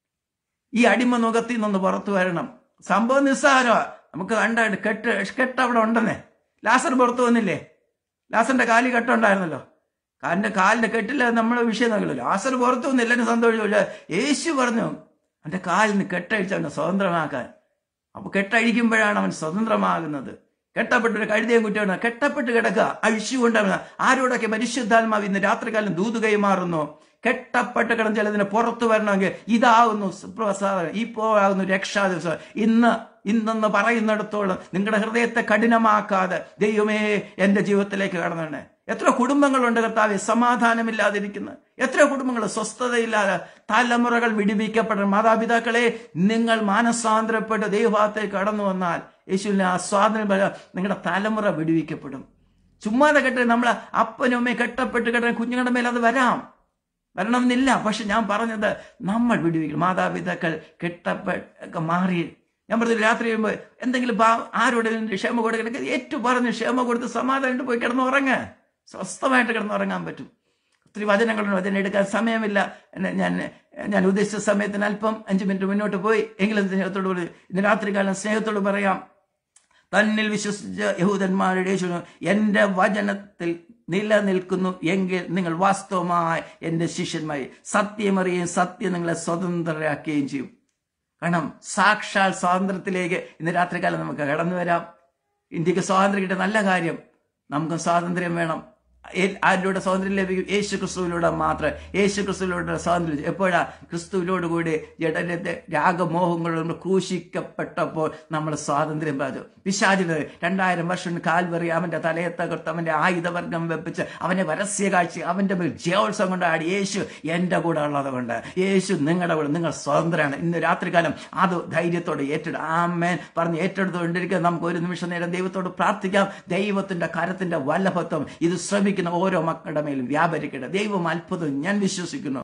ഈ അടിമ നുഖത്തിൽ നിന്നൊന്ന് പുറത്തു വരണം സംഭവം നിസ്സാരമാ നമുക്ക് കണ്ടായിട്ട് കെട്ട് കെട്ട് അവിടെ ഉണ്ടെന്നേ ലാസർ പുറത്തു വന്നില്ലേ ലാസറിന്റെ കാലി കെട്ടുണ്ടായിരുന്നല്ലോ കാലിന്റെ കാലിന്റെ കെട്ടില്ല നമ്മളെ വിഷയം നോക്കില്ല ലാസർ പുറത്തു വന്നില്ല എന്നെ സന്തോഷിച്ചു യേശു പറഞ്ഞു അവന്റെ കാലിന് കെട്ടഴിച്ച് അവനെ സ്വതന്ത്രമാക്കാൻ അപ്പൊ കെട്ടഴിക്കുമ്പോഴാണ് അവൻ സ്വതന്ത്രമാകുന്നത് കെട്ടപ്പെട്ട ഒരു കഴുതയും കുട്ടിയാണ് കെട്ടപ്പെട്ട് കിടക്കുക അഴിച്ചുകൊണ്ടാണ് ആരോടൊക്കെ പരിശുദ്ധാത്മാവ് ഇന്ന് രാത്രികാലം ദൂത് കൈമാറുന്നു കെട്ടപ്പെട്ട് കിടന്ന് ചിലതിന് പുറത്തു വരണമെങ്കിൽ ഇതാകുന്നു സുപ്രസാദം ഇപ്പോൾ ആകുന്നു രക്ഷാ ദിവസം ഇന്ന് ഇന്നെന്ന് പറയുന്നിടത്തോളം നിങ്ങളുടെ ഹൃദയത്തെ കഠിനമാക്കാതെ ദൈവമേ എന്റെ ജീവിതത്തിലേക്ക് കടന്നേ എത്ര കുടുംബങ്ങളുണ്ട് കർത്താവെ സമാധാനമില്ലാതിരിക്കുന്ന എത്ര കുടുംബങ്ങൾ സ്വസ്ഥതയില്ലാതെ തലമുറകൾ വിടിവിക്കപ്പെടണം മാതാപിതാക്കളെ നിങ്ങൾ മാനസാന്തരപ്പെട്ട് ദൈവഭാഗത്തേക്ക് കടന്നു വന്നാൽ യേശുവിനെ ആ സ്വാതന്ത്ര്യം വരാം. നിങ്ങളുടെ തലമുറ വിടുവിക്കപ്പെടും ചുമ്മാതെ കെട്ട് നമ്മളെ അപ്പനും അമ്മയും കെട്ടപ്പെട്ട് കെട്ട കുഞ്ഞുങ്ങളുടെ മേലെ അത് വരാം വരണമെന്നില്ല പക്ഷെ ഞാൻ പറഞ്ഞത് നമ്മൾ വിടുവിക്കണം മാതാപിതാക്കൾ കെട്ടപ്പെട്ടൊക്കെ മാറി ഞാൻ പറഞ്ഞു രാത്രി വരുമ്പോൾ എന്തെങ്കിലും പാ- ആരോടെങ്കിലും ക്ഷമ കൊടുക്കണമെങ്കിൽ ഏറ്റു പറഞ്ഞ് ക്ഷമ കൊടുത്ത് സമാധാനം പോയി കിടന്നുറങ്ങ് സ്വസ്ഥമായിട്ട് കിടന്നുറങ്ങാൻ പറ്റും ഒത്തിരി വചനങ്ങളുണ്ട് വചനം എടുക്കാൻ സമയമില്ല എന്നെ ഞാൻ ഞാൻ ഉദ്ദേശിച്ച സമയത്തിന് അല്പം അഞ്ച് മിനിറ്റ് മുന്നോട്ട് പോയി എങ്കിലും സ്നേഹത്തോട് പറയും. ഇന്ന് രാത്രികാലം സ്നേഹത്തോട് പറയാം തന്നിൽ വിശ്വസിച്ച യഹൂദന്മാരുടെ യേശു എന്റെ വചനത്തിൽ നിലനിൽക്കുന്നു എങ്കിൽ നിങ്ങൾ വാസ്തവമായ എന്റെ ശിഷ്യന്മാരെ സത്യമറിയുകയും സത്യം നിങ്ങളെ സ്വതന്ത്രരാക്കുകയും ചെയ്യും കാരണം സാക്ഷാൽ സ്വാതന്ത്ര്യത്തിലേക്ക് ഇന്ന് രാത്രികാലം നമുക്ക് കടന്നു വരാം ഇന്ത്യക്ക് സ്വാതന്ത്ര്യം കിട്ടിയ നല്ല കാര്യം നമുക്ക് സ്വാതന്ത്ര്യം വേണം ഏ- ആരിലൂടെ സ്വാതന്ത്ര്യം ലഭിക്കും യേശു ക്രിസ്തുവിലൂടെ മാത്രം യേശു ക്രിസ്തുവിലൂടെ സ്വാതന്ത്ര്യം എപ്പോഴാ ക്രിസ്തുവിനോട് കൂടി ജഡരത്തെ രാഗമോഹങ്ങളോട് ക്രൂശിക്കപ്പെട്ടപ്പോൾ നമ്മൾ സ്വാതന്ത്ര്യം പ്രാപിച്ചു പിശാചിന് രണ്ടായിരം വർഷം കാൽവറി അവന്റെ തലയെ തകർത്ത് അവന്റെ ആയുധവർഗം വെപ്പിച്ച് അവനെ പരസ്യ കാഴ്ച അവന്റെ മേൽ ജയോത്സവം കൊണ്ടാടി യേശു എന്റെ കൂടെ ഉള്ളത് കൊണ്ട് യേശു നിങ്ങളുടെ കൂടെ നിങ്ങൾ സ്വതന്ത്രമാണ് ഇന്ന് രാത്രികാലം അത് ധൈര്യത്തോടെ ഏറ്റെടു ആമേൻ പറഞ്ഞ് ഏറ്റെടുത്തുകൊണ്ടിരിക്കുക നമുക്ക് ഒരു നിമിഷം നേരം ദൈവത്തോട് പ്രാർത്ഥിക്കാം ദൈവത്തിന്റെ കരത്തിന്റെ വല്ലഭത്വം ഇത് ശ്രമിക്കുന്ന ഓരോ മക്കളുടെ മേലും വ്യാപരിക്കട്ടെ ദൈവം അത്ഭുതം ഞാൻ വിശ്വസിക്കുന്നു